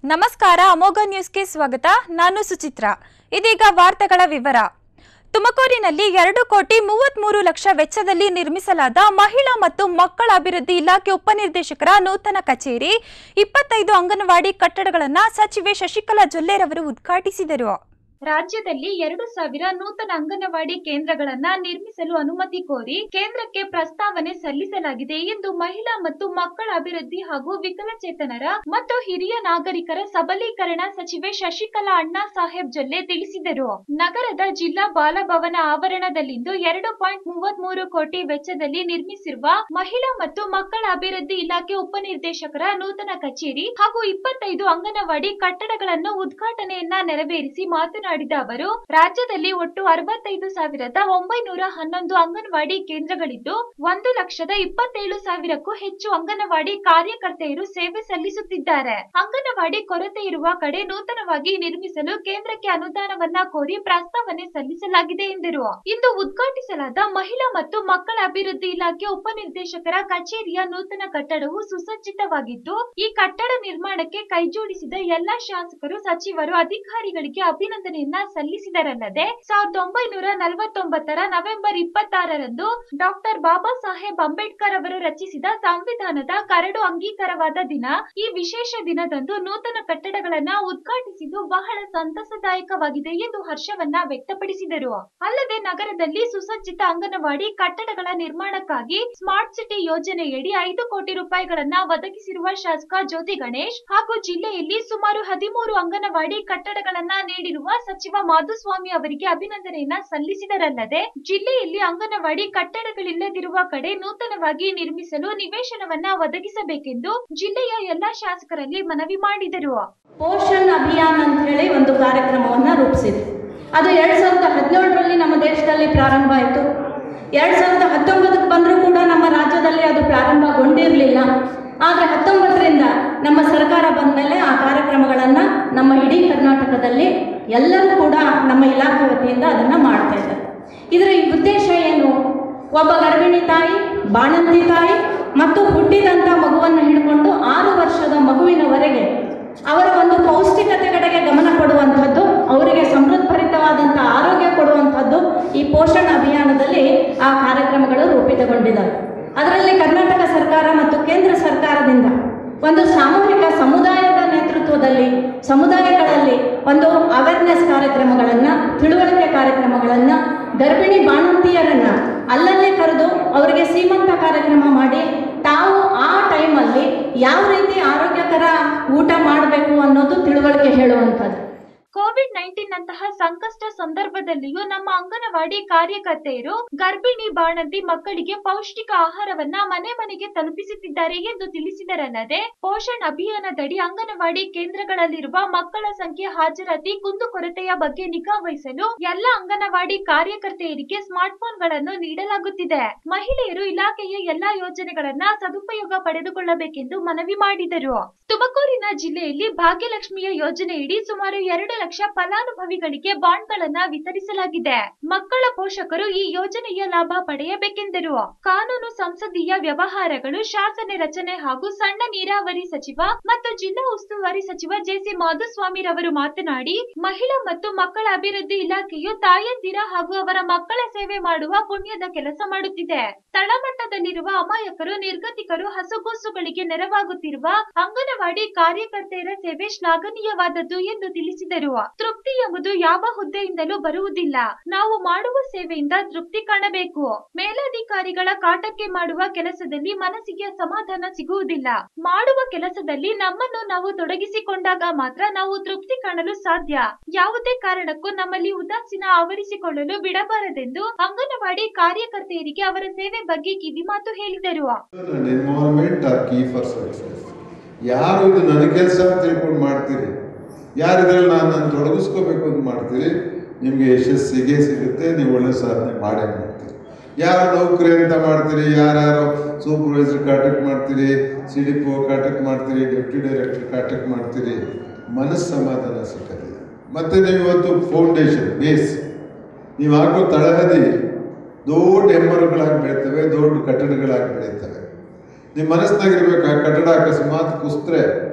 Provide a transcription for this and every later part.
ನಮಸ್ಕಾರ ಅಮೋಘ ನ್ಯೂಸ್ಗೆ ಸ್ವಾಗತ ನಾನು ಸುಚಿತ್ರ ಇದೀಗ ವಾರ್ತೆಗಳ ವಿವರ ತುಮಕೂರಿನಲ್ಲಿ ಎರಡು ಕೋಟಿ ಮೂವತ್ಮೂರು ಲಕ್ಷ ವೆಚ್ಚದಲ್ಲಿ ನಿರ್ಮಿಸಲಾದ ಮಹಿಳಾ ಮತ್ತು ಮಕ್ಕಳ ಅಭಿವೃದ್ಧಿ ಇಲಾಖೆ ಉಪನಿರ್ದೇಶಕರ ನೂತನ ಕಚೇರಿ ಇಪ್ಪತ್ತೈದು ಅಂಗನವಾಡಿ ಕಟ್ಟಡಗಳನ್ನು ಸಚಿವೆ ಶಶಿಕಲಾ ಜೊಲ್ಲೆರವರು ಉದ್ಘಾಟಿಸಿದರು ರಾಜ್ಯದಲ್ಲಿ ಎರಡು ಸಾವಿರ ನೂತನ ಅಂಗನವಾಡಿ ಕೇಂದ್ರಗಳನ್ನ ನಿರ್ಮಿಸಲು ಅನುಮತಿ ಕೋರಿ ಕೇಂದ್ರಕ್ಕೆ ಪ್ರಸ್ತಾವನೆ ಸಲ್ಲಿಸಲಾಗಿದೆ ಎಂದು ಮಹಿಳಾ ಮತ್ತು ಮಕ್ಕಳ ಅಭಿವೃದ್ಧಿ ಹಾಗೂ ವಿಕಲಚೇತನರ ಮತ್ತು ಹಿರಿಯ ನಾಗರಿಕರ ಸಬಲೀಕರಣ ಸಚಿವೆ ಶಶಿಕಲಾ ಅಣ್ಣಾ ಸಾಹೇಬ್ ಜೊಲ್ಲೆ ತಿಳಿಸಿದರು ನಗರದ ಜಿಲ್ಲಾ ಬಾಲಭವನ ಆವರಣದಲ್ಲಿಂದು ಎರಡು ಪಾಯಿಂಟ್ ಮೂವತ್ತ್ ಮೂರು ಕೋಟಿ ವೆಚ್ಚದಲ್ಲಿ ನಿರ್ಮಿಸಿರುವ ಮಹಿಳಾ ಮತ್ತು ಮಕ್ಕಳ ಅಭಿವೃದ್ಧಿ ಇಲಾಖೆ ಉಪನಿರ್ದೇಶಕರ ನೂತನ ಕಚೇರಿ ಹಾಗೂ ಇಪ್ಪತ್ತೈದು ಅಂಗನವಾಡಿ ಕಟ್ಟಡಗಳನ್ನು ಉದ್ಘಾಟನೆಯನ್ನ ನೆರವೇರಿಸಿ ಮಾತನಾಡಿದ ಅವರು ರಾಜ್ಯದಲ್ಲಿ ಒಟ್ಟು ಅರವತ್ತೈದು ಸಾವಿರದ ಒಂಬೈನೂರ ಹನ್ನೊಂದು ಅಂಗನವಾಡಿ ಕೇಂದ್ರಗಳಿದ್ದು ಒಂದು ಲಕ್ಷದ ಇಪ್ಪತ್ತೇಳು ಸಾವಿರಕ್ಕೂ ಹೆಚ್ಚು ಅಂಗನವಾಡಿ ಕಾರ್ಯಕರ್ತೆಯರು ಸೇವೆ ಸಲ್ಲಿಸುತ್ತಿದ್ದಾರೆ ಅಂಗನವಾಡಿ ಕೊರತೆ ಇರುವ ಕಡೆ ನೂತನವಾಗಿ ನಿರ್ಮಿಸಲು ಕೇಂದ್ರಕ್ಕೆ ಅನುದಾನವನ್ನ ಕೋರಿ ಪ್ರಸ್ತಾವನೆ ಸಲ್ಲಿಸಲಾಗಿದೆ ಎಂದರು ಇಂದು ಉದ್ಘಾಟಿಸಲಾದ ಮಹಿಳಾ ಮತ್ತು ಮಕ್ಕಳ ಅಭಿವೃದ್ಧಿ ಇಲಾಖೆ ಉಪನಿರ್ದೇಶಕರ ಕಚೇರಿಯ ನೂತನ ಕಟ್ಟಡವು ಸುಸಜ್ಜಿತವಾಗಿದ್ದು ಈ ಕಟ್ಟಡ ನಿರ್ಮಾಣಕ್ಕೆ ಕೈಜೋಡಿಸಿದ ಎಲ್ಲಾ ಶಾಸಕರು ಸಚಿವರು ಅಧಿಕಾರಿಗಳಿಗೆ ಅಭಿನಂದನೆಯನ್ನ ಸಲ್ಲಿಸಿದರಲ್ಲದೆ ಸಾವಿರದ ಒಂಬೈನೂರ ನಲವತ್ತೊಂಬತ್ತರ ನವೆಂಬರ್ ಇಪ್ಪತ್ತಾರರಂದು ಡಾಕ್ಟರ್ ಬಾಬಾ ಸಾಹೇಬ್ ಅಂಬೇಡ್ಕರ್ ಅವರು ರಚಿಸಿದ ಸಂವಿಧಾನದ ಕರಡು ಅಂಗೀಕಾರವಾದ ದಿನ ಈ ವಿಶೇಷ ದಿನದಂದು ನೂತನ ಕಟ್ಟಡಗಳನ್ನ ಉದ್ಘಾಟಿಸಿದ್ದು ಬಹಳ ಸಂತಸದಾಯಕವಾಗಿದೆ ಎಂದು ಹರ್ಷವನ್ನ ವ್ಯಕ್ತಪಡಿಸಿದರು ಅಲ್ಲದೆ ನಗರದಲ್ಲಿ ಸುಸಜ್ಜಿತ ಅಂಗನವಾಡಿ ಕಟ್ಟಡಗಳ ನಿರ್ಮಾಣಕ್ಕಾಗಿ ಸ್ಮಾರ್ಟ್ ಸಿಟಿ ಯೋಜನೆಯಡಿ ಐದು ಕೋಟಿ ರೂಪಾಯಿಗಳನ್ನ ಒದಗಿಸಿರುವ ಶಾಸಕ ಜ್ಯೋತಿ ಗಣೇಶ್ ಹಾಗೂ ಜಿಲ್ಲೆಯಲ್ಲಿ ಸುಮಾರು ಹದಿಮೂರು ಅಂಗನವಾಡಿ ಕಟ್ಟಡಗಳನ್ನ ನೀಡಿರುವ ಸಚಿವ ಮಾಧುಸ್ವಾಮಿ ಅವರಿಗೆ ಅಭಿನಂದನೆಯನ್ನ ಸಲ್ಲಿಸಿದರಲ್ಲದೆ ಜಿಲ್ಲೆಯಲ್ಲಿ ಅಂಗನವಾಡಿ ಕಟ್ಟಡಗಳಿಲ್ಲದಿರುವ ಕಡೆ ನೂತನವಾಗಿ ನಿರ್ಮಿಸಲು ನಿವೇಶನವನ್ನ ಒದಗಿಸಬೇಕೆಂದು ಜಿಲ್ಲೆಯ ಎಲ್ಲಾ ಶಾಸಕರಲ್ಲಿ ಮನವಿ ಮಾಡಿದರು ಪೋಷಣ್ ಅಭಿಯಾನ್ ಅಂತ ಹೇಳಿ ಒಂದು ಕಾರ್ಯಕ್ರಮವನ್ನು ರೂಪಿಸಿದೆ ಅದು ಎರಡು ಸಾವಿರದ ಹದಿನೇಳರಲ್ಲಿ ನಮ್ಮ ದೇಶದಲ್ಲಿ ಪ್ರಾರಂಭ ಆಯಿತು ಎರಡು ಸಾವಿರದ ಹತ್ತೊಂಬತ್ತಕ್ಕೆ ಬಂದರೂ ಕೂಡ ನಮ್ಮ ರಾಜ್ಯದಲ್ಲಿ ಅದು ಪ್ರಾರಂಭಗೊಂಡಿರಲಿಲ್ಲ ಆದರೆ ಹತ್ತೊಂಬತ್ತರಿಂದ ನಮ್ಮ ಸರ್ಕಾರ ಬಂದ ಮೇಲೆ ಆ ಕಾರ್ಯಕ್ರಮಗಳನ್ನು ನಮ್ಮ ಇಡೀ ಕರ್ನಾಟಕದಲ್ಲಿ ಎಲ್ಲರೂ ಕೂಡ ನಮ್ಮ ಇಲಾಖೆ ವತಿಯಿಂದ ಅದನ್ನು ಮಾಡ್ತಾ ಇದ್ದಾರೆ ಇದರ ಈ ಉದ್ದೇಶ ಏನು ಒಬ್ಬ ಗರ್ಭಿಣಿ ತಾಯಿ ಬಾಣಂತಿ ತಾಯಿ ಮತ್ತು ಹುಟ್ಟಿದಂಥ ಮಗುವನ್ನು ಹಿಡ್ಕೊಂಡು ಆರು ವರ್ಷದ ಮಗುವಿನವರೆಗೆ ಅವರ ಒಂದು ಪೌಷ್ಟಿಕತೆ ಕಡೆಗೆ ಗಮನ ಕೊಡುವಂಥದ್ದು ಅವರಿಗೆ ಸಮೃದ್ಧಭರಿತವಾದಂಥ ಆರೋಗ್ಯ ಕೊಡುವಂಥದ್ದು ಈ ಪೋಷಣ ಅಭಿಯಾನದಲ್ಲಿ ಆ ಕಾರ್ಯಕ್ರಮಗಳು ರೂಪಿತಗೊಂಡಿದ್ದಾವೆ ಅದರಲ್ಲಿ ಕರ್ನಾಟಕ ಸರ್ಕಾರ ಮತ್ತು ಕೇಂದ್ರ ಸರ್ಕಾರದಿಂದ ಒಂದು ಸಾಮೂಹಿಕ ಸಮುದಾಯದ ನೇತೃತ್ವದಲ್ಲಿ ಸಮುದಾಯಗಳಲ್ಲಿ ಒಂದು ಅವೇರ್ನೆಸ್ ಕಾರ್ಯಕ್ರಮಗಳನ್ನು ತಿಳುವಳಿಕೆ ಕಾರ್ಯಕ್ರಮಗಳನ್ನು ಗರ್ಭಿಣಿ ಬಾಣಂತಿಯರನ್ನು ಅಲ್ಲಲ್ಲೇ ಕರೆದು ಅವರಿಗೆ ಸೀಮಂತ ಕಾರ್ಯಕ್ರಮ ಮಾಡಿ ತಾವು ಆ ಟೈಮಲ್ಲಿ ಯಾವ ರೀತಿ ಆರೋಗ್ಯಕರ ಊಟ ಮಾಡಬೇಕು ಅನ್ನೋದು ತಿಳುವಳಿಕೆ ಹೇಳುವಂಥದ್ದು ಕೋವಿಡ್ ನೈನ್ಟೀನ್ ನಂತಹ ಸಂಕಷ್ಟ ಸಂದರ್ಭದಲ್ಲಿಯೂ ನಮ್ಮ ಅಂಗನವಾಡಿ ಕಾರ್ಯಕರ್ತೆಯರು ಗರ್ಭಿಣಿ ಬಾಣಂತಿ ಮಕ್ಕಳಿಗೆ ಪೌಷ್ಟಿಕ ಆಹಾರವನ್ನ ಮನೆ ಮನೆಗೆ ತಲುಪಿಸುತ್ತಿದ್ದಾರೆ ಎಂದು ತಿಳಿಸಿದರಲ್ಲದೆ ಪೋಷಣ್ ಅಭಿಯಾನದಡಿ ಅಂಗನವಾಡಿ ಕೇಂದ್ರಗಳಲ್ಲಿರುವ ಮಕ್ಕಳ ಸಂಖ್ಯೆ ಹಾಜರಾತಿ ಕುಂದುಕೊರತೆಯ ಬಗ್ಗೆ ನಿಗಾ ವಹಿಸಲು ಎಲ್ಲ ಅಂಗನವಾಡಿ ಕಾರ್ಯಕರ್ತೆಯರಿಗೆ ಸ್ಮಾರ್ಟ್ ಫೋನ್ಗಳನ್ನು ನೀಡಲಾಗುತ್ತಿದೆ ಮಹಿಳೆಯರು ಇಲಾಖೆಯ ಎಲ್ಲಾ ಯೋಜನೆಗಳನ್ನ ಸದುಪಯೋಗ ಪಡೆದುಕೊಳ್ಳಬೇಕೆಂದು ಮನವಿ ಮಾಡಿದರು ತುಮಕೂರಿನ ಜಿಲ್ಲೆಯಲ್ಲಿ ಭಾಗ್ಯಲಕ್ಷ್ಮಿಯ ಯೋಜನೆಯಡಿ ಸುಮಾರು ಎರಡು ಲಕ್ಷ ಫಲಾನುಭವಿಗಳಿಗೆ ಬಾಂಡ್ಗಳನ್ನ ವಿತರಿಸಲಾಗಿದೆ ಮಕ್ಕಳ ಪೋಷಕರು ಈ ಯೋಜನೆಯ ಲಾಭ ಪಡೆಯಬೇಕೆಂದರು ಕಾನೂನು ಸಂಸದೀಯ ವ್ಯವಹಾರಗಳು ಶಾಸನ ರಚನೆ ಹಾಗೂ ಸಣ್ಣ ನೀರಾವರಿ ಸಚಿವ ಮತ್ತು ಜಿಲ್ಲಾ ಉಸ್ತುವಾರಿ ಸಚಿವ ಜೆಸಿ ಮಾಧುಸ್ವಾಮಿರವರು ಮಾತನಾಡಿ ಮಹಿಳಾ ಮತ್ತು ಮಕ್ಕಳ ಅಭಿವೃದ್ಧಿ ಇಲಾಖೆಯು ತಾಯಂದಿರ ಹಾಗೂ ಅವರ ಮಕ್ಕಳ ಸೇವೆ ಮಾಡುವ ಪುಣ್ಯದ ಕೆಲಸ ಮಾಡುತ್ತಿದೆ ತಳಮಟ್ಟದಲ್ಲಿರುವ ಅಮಾಯಕರು ನಿರ್ಗತಿಕರು ಹಸುಗೂಸುಗಳಿಗೆ ನೆರವಾಗುತ್ತಿರುವ ಅಂಗನವಾಡಿ ಕಾರ್ಯಕರ್ತೆಯರ ಸೇವೆ ಶ್ಲಾಘನೀಯವಾದದ್ದು ಎಂದು ತಿಳಿಸಿದರು ತೃಪ್ತಿ ಎಂಬುದು ಯಾವ ಹುದ್ದೆಯಿಂದಲೂ ಬರುವುದಿಲ್ಲ ನಾವು ಮಾಡುವ ಸೇವೆಯಿಂದ ತೃಪ್ತಿ ಕಾಣಬೇಕು ಮೇಲಧಿಕಾರಿಗಳ ಕಾಟಕ್ಕೆ ಮಾಡುವ ಕೆಲಸದಲ್ಲಿ ಮನಸ್ಸಿಗೆ ಸಮಾಧಾನ ಸಿಗುವುದಿಲ್ಲ ಮಾಡುವ ಕೆಲಸದಲ್ಲಿ ನಮ್ಮನ್ನು ನಾವು ತೊಡಗಿಸಿಕೊಂಡಾಗ ಮಾತ್ರ ನಾವು ತೃಪ್ತಿ ಕಾಣಲು ಸಾಧ್ಯ ಯಾವುದೇ ಕಾರಣಕ್ಕೂ ನಮ್ಮಲ್ಲಿ ಉದಾಸೀನ ಆವರಿಸಿಕೊಳ್ಳಲು ಬಿಡಬಾರದೆಂದು ಅಂಗನವಾಡಿ ಕಾರ್ಯಕರ್ತೆಯರಿಗೆ ಅವರ ಸೇವೆ ಬಗ್ಗೆ ಕಿವಿಮಾತು ಹೇಳಿದರು and environment are key for success. ಯಾರು ಇದು ನನ್ನ ಕೆಲಸ ಅಂತ ತಿಳ್ಕೊಂಡು ಮಾಡ್ತೀರಿ ಯಾರು ಇದ್ರಲ್ಲಿ ನಾನು ನಾನು ತೊಡಗಿಸ್ಕೋಬೇಕು ಅಂತ ಮಾಡ್ತೀರಿ ನಿಮಗೆ ಯಶಸ್ಸು ಸಿಗೇ ಸಿಗುತ್ತೆ ನೀವು ಒಳ್ಳೆ ಸಾಧನೆ ಮಾಡೇ ಮಾಡ್ತೀರಿ ಯಾರು ನೌಕರಿ ಅಂತ ಮಾಡ್ತೀರಿ ಯಾರ್ಯಾರು ಸೂಪರ್ವೈಸರ್ ಕಾಂಟ್ಯಾಕ್ಟ್ ಮಾಡ್ತೀರಿ ಸಿ ಡಿ ಪಿ ಕಾಂಟ್ಯಾಕ್ಟ್ ಮಾಡ್ತೀರಿ ಡೆಪ್ಟಿ ಡೈರೆಕ್ಟರ್ ಕಾಂಟ್ಯಾಕ್ಟ್ ಮಾಡ್ತೀರಿ ಮನಸ್ಸು ಸಮಾಧಾನ ಸಿಕ್ಕದಿಲ್ಲ ಮತ್ತು ನೀವು ಇವತ್ತು ಫೌಂಡೇಶನ್ ಬೇಸ್ ನೀವು ಹಾಕೋ ತಳಹದಿ ದೊಡ್ಡ ಹೆಮ್ಮರುಗಳಾಗಿ ಬೆಳೀತವೆ ದೊಡ್ಡ ಕಟ್ಟಡಗಳಾಗಿ ಬೆಳೀತವೆ ನಿಮ್ಮ ಮನಸ್ಸಿನಾಗಿರ್ಬೇಕು ಆ ಕಟ್ಟಡ ಅಕಸ್ಮಾತ್ ಕುಸಿದ್ರೆ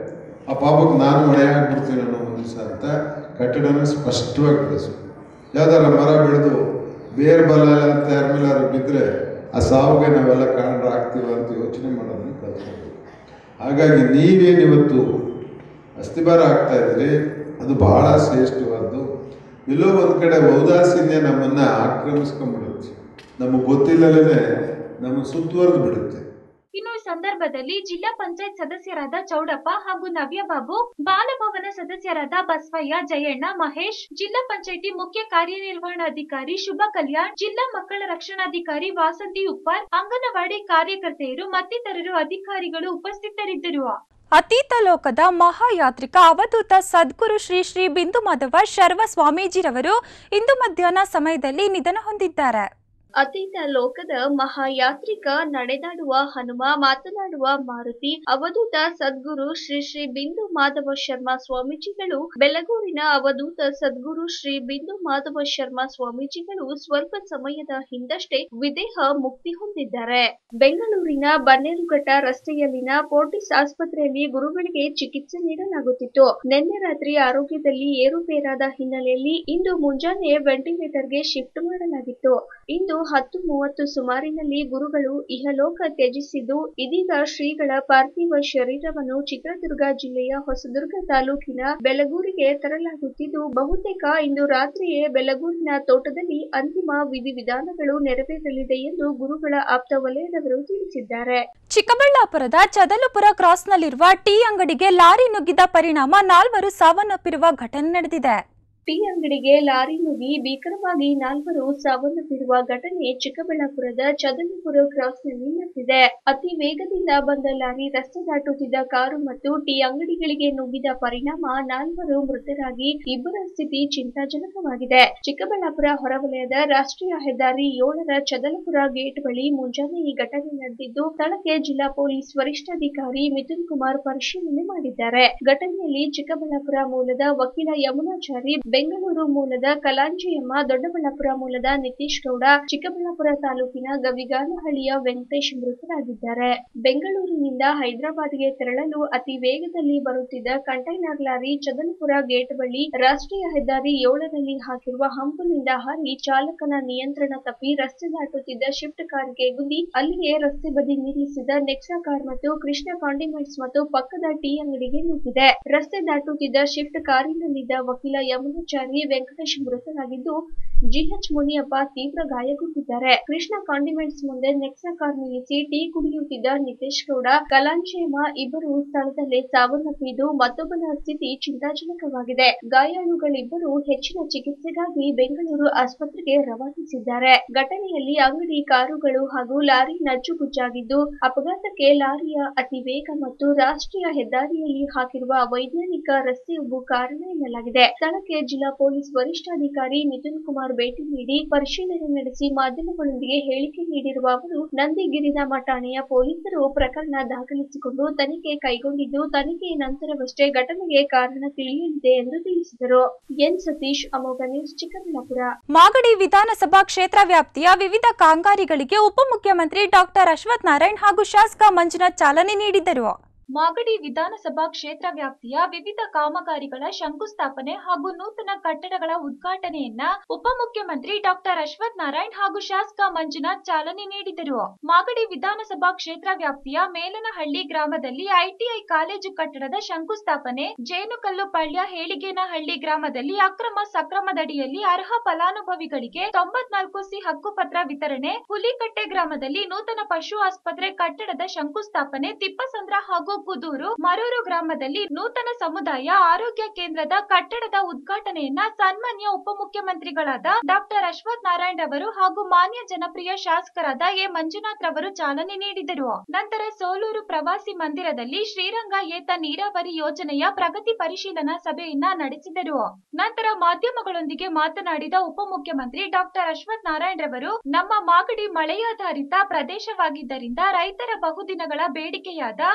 ಆ ಪಾಪಕ್ಕೆ ನಾನು ಹೊಣೆ ಆಗ್ಬಿಡ್ತೀನಿ ಅನ್ನೋ ಒಂದು ದಿವಸ ಅಂತ ಕಟ್ಟಡನ ಸ್ಪಷ್ಟವಾಗಿ ಬೆಳೆಸು ಯಾವ್ದಾರ ಮರ ಬೆಳೆದು ಬೇರೆ ಬಲ ಎಲ್ಲ ತಯಾರ ಮೇಲೆ ಯಾರು ಬಿದ್ದರೆ ಆ ಸಾವಿಗೆ ನಾವೆಲ್ಲ ಕಾರಣರ ಆಗ್ತೀವ ಅಂತ ಯೋಚನೆ ಮಾಡೋದನ್ನ ಕಲ್ತ್ಕೊಬೇಕು ಹಾಗಾಗಿ ನೀವೇನಿವತ್ತು ಅಸ್ಥಿಭಾರ ಆಗ್ತಾ ಇದ್ದೀರಿ ಅದು ಬಹಳ ಶ್ರೇಷ್ಠವಾದ್ದು ಎಲ್ಲೋ ಒಂದು ಕಡೆ ಔದಾಸೀನ್ಯ ನಮ್ಮನ್ನ ಆಕ್ರಮಿಸ್ಕೊಂಡ್ಬಿಡುತ್ತೆ ನಮಗೆ ಗೊತ್ತಿಲ್ಲದೇ ನಮಗೆ ಸುತ್ತುವರೆದು ಬಿಡುತ್ತೆ ಇನ್ನು ಈ ಸಂದರ್ಭದಲ್ಲಿ ಜಿಲ್ಲಾ ಪಂಚಾಯತ್ ಸದಸ್ಯರಾದ ಚೌಡಪ್ಪ ಹಾಗೂ ನವ್ಯ ಬಾಬು ಬಾಲಭವನ ಸದಸ್ಯರಾದ ಬಸವಯ್ಯ ಜಯಣ್ಣ ಮಹೇಶ್ ಜಿಲ್ಲಾ ಪಂಚಾಯಿತಿ ಮುಖ್ಯ ಕಾರ್ಯನಿರ್ವಹಣಾಧಿಕಾರಿ ಶುಭ ಕಲ್ಯಾಣ್ ಜಿಲ್ಲಾ ಮಕ್ಕಳ ರಕ್ಷಣಾಧಿಕಾರಿ ವಾಸಂತಿ ಉಪ್ಪಾರ್ ಅಂಗನವಾಡಿ ಕಾರ್ಯಕರ್ತೆಯರು ಮತ್ತಿತರರು ಅಧಿಕಾರಿಗಳು ಉಪಸ್ಥಿತರಿದ್ದರು ಅತೀತ ಲೋಕದ ಮಹಾಯಾತ್ರಿಕ ಅವಧೂತ ಸದ್ಗುರು ಶ್ರೀ ಶ್ರೀ ಬಿಂದು ಮಾಧವ ಶರ್ವ ಸ್ವಾಮೀಜಿರವರು ಇಂದು ಮಧ್ಯಾಹ್ನ ಸಮಯದಲ್ಲಿ ನಿಧನ ಹೊಂದಿದ್ದಾರೆ ಅತೀತ ಲೋಕದ ಮಹಾಯಾತ್ರಿಕ ನಡೆದಾಡುವ ಹನುಮ ಮಾತನಾಡುವ ಮಾರುತಿ ಅವಧೂತ ಸದ್ಗುರು ಶ್ರೀ ಶ್ರೀ ಬಿಂದು ಮಾಧವ ಶರ್ಮಾ ಸ್ವಾಮೀಜಿಗಳು ಬೆಳಗೂರಿನ ಅವಧೂತ ಸದ್ಗುರು ಶ್ರೀ ಬಿಂದು ಮಾಧವ ಶರ್ಮಾ ಸ್ವಾಮೀಜಿಗಳು ಸ್ವಲ್ಪ ಸಮಯದ ಹಿಂದಷ್ಟೇ ವಿದೇಹ ಮುಕ್ತಿ ಹೊಂದಿದ್ದಾರೆ ಬೆಂಗಳೂರಿನ ಬನ್ನೇರುಘಟ್ಟ ರಸ್ತೆಯಲ್ಲಿನ ಪೋರ್ಟಿಸ್ ಆಸ್ಪತ್ರೆಯಲ್ಲಿ ಗುರುಗಳಿಗೆ ಚಿಕಿತ್ಸೆ ನೀಡಲಾಗುತ್ತಿತ್ತು ನಿನ್ನೆ ರಾತ್ರಿ ಆರೋಗ್ಯದಲ್ಲಿ ಏರುಪೇರಾದ ಹಿನ್ನೆಲೆಯಲ್ಲಿ ಇಂದು ಮುಂಜಾನೆ ವೆಂಟಿಲೇಟರ್ಗೆ ಶಿಫ್ಟ್ ಮಾಡಲಾಗಿತ್ತು ಇಂದು ಹತ್ತು ಮೂವತ್ತು ಸುಮಾರಿನಲ್ಲಿ ಗುರುಗಳು ಇಹಲೋಕ ತ್ಯಜಿಸಿದ್ದು ಇದೀಗ ಶ್ರೀಗಳ ಪಾರ್ಥಿವ ಶರೀರವನ್ನು ಚಿತ್ರದುರ್ಗ ಜಿಲ್ಲೆಯ ಹೊಸದುರ್ಗ ತಾಲೂಕಿನ ಬೆಳಗೂರಿಗೆ ತರಲಾಗುತ್ತಿದ್ದು ಬಹುತೇಕ ಇಂದು ರಾತ್ರಿಯೇ ಬೆಳಗೂರಿನ ತೋಟದಲ್ಲಿ ಅಂತಿಮ ವಿಧಿವಿಧಾನಗಳು ನೆರವೇರಲಿದೆ ಎಂದು ಗುರುಗಳ ಆಪ್ತ ವಲಯದವರು ತಿಳಿಸಿದ್ದಾರೆ ಚಿಕ್ಕಬಳ್ಳಾಪುರದ ಚದಲುಪುರ ಕ್ರಾಸ್ನಲ್ಲಿರುವ ಟೀ ಅಂಗಡಿಗೆ ಲಾರಿ ನುಗ್ಗಿದ ಪರಿಣಾಮ ನಾಲ್ವರು ಸಾವನ್ನಪ್ಪಿರುವ ಘಟನೆ ನಡೆದಿದೆ ಟೀ ಅಂಗಡಿಗೆ ಲಾರಿ ನುಗ್ಗಿ ಭೀಕರವಾಗಿ ನಾಲ್ವರು ಸಾವನ್ನಪ್ಪಿರುವ ಘಟನೆ ಚಿಕ್ಕಬಳ್ಳಾಪುರದ ಚದಲಪುರ ಕ್ರಾಸ್ನಲ್ಲಿ ನಡೆದಿದೆ ಅತಿ ವೇಗದಿಂದ ಬಂದ ಲಾರಿ ರಸ್ತೆ ದಾಟುತ್ತಿದ್ದ ಕಾರು ಮತ್ತು ಟೀ ಅಂಗಡಿಗಳಿಗೆ ನುಗ್ಗಿದ ಪರಿಣಾಮ ನಾಲ್ವರು ಮೃತರಾಗಿ ಇಬ್ಬರ ಸ್ಥಿತಿ ಚಿಂತಾಜನಕವಾಗಿದೆ ಚಿಕ್ಕಬಳ್ಳಾಪುರ ಹೊರವಲಯದ ರಾಷ್ಟ್ರೀಯ ಹೆದ್ದಾರಿ ಏಳರ ಚದಲಪುರ ಗೇಟ್ ಬಳಿ ಮುಂಜಾನೆ ಈ ಘಟನೆ ನಡೆದಿದ್ದು ಸ್ಥಳಕ್ಕೆ ಜಿಲ್ಲಾ ಪೊಲೀಸ್ ವರಿಷ್ಠಾಧಿಕಾರಿ ಮಿಥುನ್ ಕುಮಾರ್ ಪರಿಶೀಲನೆ ಮಾಡಿದ್ದಾರೆ ಘಟನೆಯಲ್ಲಿ ಚಿಕ್ಕಬಳ್ಳಾಪುರ ಮೂಲದ ವಕೀಲ ಯಮುನಾಚಾರಿ ಬೆಂಗಳೂರು ಮೂಲದ ಕಲಾಂಜಿಯಮ್ಮ ದೊಡ್ಡಬಳ್ಳಾಪುರ ಮೂಲದ ನಿತೀಶ್ ಗೌಡ ಚಿಕ್ಕಬಳ್ಳಾಪುರ ತಾಲೂಕಿನ ಗವಿಗಾನಹಳ್ಳಿಯ ವೆಂಕಟೇಶ್ ಮೃತರಾಗಿದ್ದಾರೆ ಬೆಂಗಳೂರಿನಿಂದ ಹೈದರಾಬಾದ್ಗೆ ತೆರಳಲು ಅತಿ ವೇಗದಲ್ಲಿ ಬರುತ್ತಿದ್ದ ಕಂಟೈನರ್ ಲಾರಿ ಚದಲಪುರ ಗೇಟ್ ಬಳಿ ರಾಷ್ಟ್ರೀಯ ಹೆದ್ದಾರಿ ಏಳರಲ್ಲಿ ಹಾಕಿರುವ ಹಂಪನಿಂದ ಹಾರಿ ಚಾಲಕನ ನಿಯಂತ್ರಣ ತಪ್ಪಿ ರಸ್ತೆ ದಾಟುತ್ತಿದ್ದ ಶಿಫ್ಟ್ ಕಾರ್ಗೆ ಗುದ್ದಿ ಅಲ್ಲಿಯೇ ರಸ್ತೆ ಬದಿ ನಿಲ್ಲಿಸಿದ ನೆಕ್ಸಾ ಕಾರ್ ಮತ್ತು ಕೃಷ್ಣ ಕಾಂಡಿಮೆಂಟ್ಸ್ ಮತ್ತು ಪಕ್ಕದ ಟೀ ಅಂಗಡಿಗೆ ನುಗ್ಗಿದೆ ರಸ್ತೆ ದಾಟುತ್ತಿದ್ದ ಶಿಫ್ಟ್ ಕಾರಿನಲ್ಲಿದ್ದ ವಕೀಲ ಯಮುನಾಚಾರಿ ವೆಂಕಟೇಶ್ ಮೃತರಾಗಿದ್ದು ಜಿಎಚ್ ಮುನಿಯಪ್ಪ ತೀವ್ರ ಗಾಯಗೊಂಡಿದ್ದಾರೆ ಕೃಷ್ಣ ಕಾಂಡಿಮೆಂಟ್ಸ್ ಮುಂದೆ ನೆಕ್ಸಾ ಕಾರ್ ನಿಲ್ಲಿಸಿ ಟೀ ಕುಡಿಯುತ್ತಿದ್ದ ನಿತೇಶ್ ಗೌಡ ಕಲಾಂಶೇಮ ಇಬ್ಬರು ಸ್ಥಳದಲ್ಲೇ ಸಾವನ್ನಪ್ಪಿದ್ದು ಮತ್ತೊಬ್ಬನ ಸ್ಥಿತಿ ಚಿಂತಾಜನಕವಾಗಿದೆ ಗಾಯಾಳುಗಳಿಬ್ಬರು ಹೆಚ್ಚಿನ ಚಿಕಿತ್ಸೆಗಾಗಿ ಬೆಂಗಳೂರು ಆಸ್ಪತ್ರೆಗೆ ರವಾನಿಸಿದ್ದಾರೆ ಘಟನೆಯಲ್ಲಿ ಅಂಗಡಿ ಕಾರುಗಳು ಹಾಗೂ ಲಾರಿ ನಜ್ಜುಗುಜ್ಜಾಗಿದ್ದು ಅಪಘಾತಕ್ಕೆ ಲಾರಿಯ ಅತಿ ವೇಗ ಮತ್ತು ರಾಷ್ಟ್ರೀಯ ಹೆದ್ದಾರಿಯಲ್ಲಿ ಹಾಕಿರುವ ಅವೈಜ್ಞಾನಿಕ ರಸ್ತೆ ಉಬ್ಬು ಕಾರಣ ಎನ್ನಲಾಗಿದೆ ಸ್ಥಳಕ್ಕೆ ಜಿಲ್ಲಾ ಪೊಲೀಸ್ ವರಿಷ್ಠಾಧಿಕಾರಿ ನಿತಿನ್ ಕುಮಾರ್ ಭೇಟಿ ನೀಡಿ ಪರಿಶೀಲನೆ ನಡೆಸಿ ಮಾಧ್ಯಮಗಳೊಂದಿಗೆ ಹೇಳಿಕೆ ನೀಡಿರುವ ಅವರು ನಂದಿಗಿರಿಧಾಮ ಠಾಣೆಯ ಪೊಲೀಸರು ಪ್ರಕರಣ ದಾಖಲಿಸಿಕೊಂಡು ತನಿಖೆ ಕೈಗೊಂಡಿದ್ದು ತನಿಖೆಯ ನಂತರವಷ್ಟೇ ಘಟನೆಗೆ ಕಾರಣ ತಿಳಿಯಲಿದೆ ಎಂದು ತಿಳಿಸಿದರು ಎನ್ ಸತೀಶ್ ಅಮೋಘ ನ್ಯೂಸ್ ಚಿಕ್ಕಬಳ್ಳಾಪುರ ಮಾಗಡಿ ವಿಧಾನಸಭಾ ಕ್ಷೇತ್ರ ವ್ಯಾಪ್ತಿಯ ವಿವಿಧ ಕಾಮಗಾರಿಗಳಿಗೆ ಉಪಮುಖ್ಯಮಂತ್ರಿ ಡಾಕ್ಟರ್ ಅಶ್ವಥ್ ನಾರಾಯಣ್ ಹಾಗೂ ಶಾಸಕ ಮಂಜುನಾಥ್ ಚಾಲನೆ ನೀಡಿದರು ಮಾಗಡಿ ವಿಧಾನಸಭಾ ಕ್ಷೇತ್ರ ವ್ಯಾಪ್ತಿಯ ವಿವಿಧ ಕಾಮಗಾರಿಗಳ ಶಂಕುಸ್ಥಾಪನೆ ಹಾಗೂ ನೂತನ ಕಟ್ಟಡಗಳ ಉದ್ಘಾಟನೆಯನ್ನ ಉಪಮುಖ್ಯಮಂತ್ರಿ ಡಾಕ್ಟರ್ ಅಶ್ವಥ್ ನಾರಾಯಣ್ ಹಾಗೂ ಶಾಸಕ ಮಂಜುನಾಥ್ ಚಾಲನೆ ನೀಡಿದರು ಮಾಗಡಿ ವಿಧಾನಸಭಾ ಕ್ಷೇತ್ರ ವ್ಯಾಪ್ತಿಯ ಮೇಲನಹಳ್ಳಿ ಗ್ರಾಮದಲ್ಲಿ ಐಟಿಐ ಕಾಲೇಜು ಕಟ್ಟಡದ ಶಂಕುಸ್ಥಾಪನೆ ಜೇನುಕಲ್ಲು ಪಳ್ಯ ಹೇಳಿಗೇನಹಳ್ಳಿ ಗ್ರಾಮದಲ್ಲಿ ಅಕ್ರಮ ಸಕ್ರಮದಡಿಯಲ್ಲಿ ಅರ್ಹ ಫಲಾನುಭವಿಗಳಿಗೆ ತೊಂಬತ್ನಾಲ್ಕು ಸಿ ಹಕ್ಕುಪತ್ರ ವಿತರಣೆ ಹುಲಿಕಟ್ಟೆ ಗ್ರಾಮದಲ್ಲಿ ನೂತನ ಪಶು ಆಸ್ಪತ್ರೆ ಕಟ್ಟಡದ ಶಂಕುಸ್ಥಾಪನೆ ತಿಪ್ಪಸಂದ್ರ ಹಾಗೂ ಕುದೂರು ಮರೂರು ಗ್ರಾಮದಲ್ಲಿ ನೂತನ ಸಮುದಾಯ ಆರೋಗ್ಯ ಕೇಂದ್ರದ ಕಟ್ಟಡದ ಉದ್ಘಾಟನೆಯನ್ನ ಸನ್ಮಾನ್ಯ ಉಪಮುಖ್ಯಮಂತ್ರಿಗಳಾದ ಡಾಕ್ಟರ್ ಅಶ್ವಥ್ ನಾರಾಯಣ್ ರವರು ಹಾಗೂ ಮಾನ್ಯ ಜನಪ್ರಿಯ ಶಾಸಕರಾದ ಎ ಮಂಜುನಾಥ್ ರವರು ಚಾಲನೆ ನೀಡಿದರು ನಂತರ ಸೋಲೂರು ಪ್ರವಾಸಿ ಮಂದಿರದಲ್ಲಿ ಶ್ರೀರಂಗ ಏತ ನೀರಾವರಿ ಯೋಜನೆಯ ಪ್ರಗತಿ ಪರಿಶೀಲನಾ ಸಭೆಯನ್ನ ನಡೆಸಿದರು ನಂತರ ಮಾಧ್ಯಮಗಳೊಂದಿಗೆ ಮಾತನಾಡಿದ ಉಪಮುಖ್ಯಮಂತ್ರಿ ಡಾಕ್ಟರ್ ಅಶ್ವಥ್ ನಾರಾಯಣ್ ರವರು ನಮ್ಮ ಮಾಗಡಿ ಮಳೆಯಾಧಾರಿತ ಪ್ರದೇಶವಾಗಿದ್ದರಿಂದ ರೈತರ ಬಹುದಿನಗಳ ಬೇಡಿಕೆಯಾದ ಶ್ರೀರಂಗ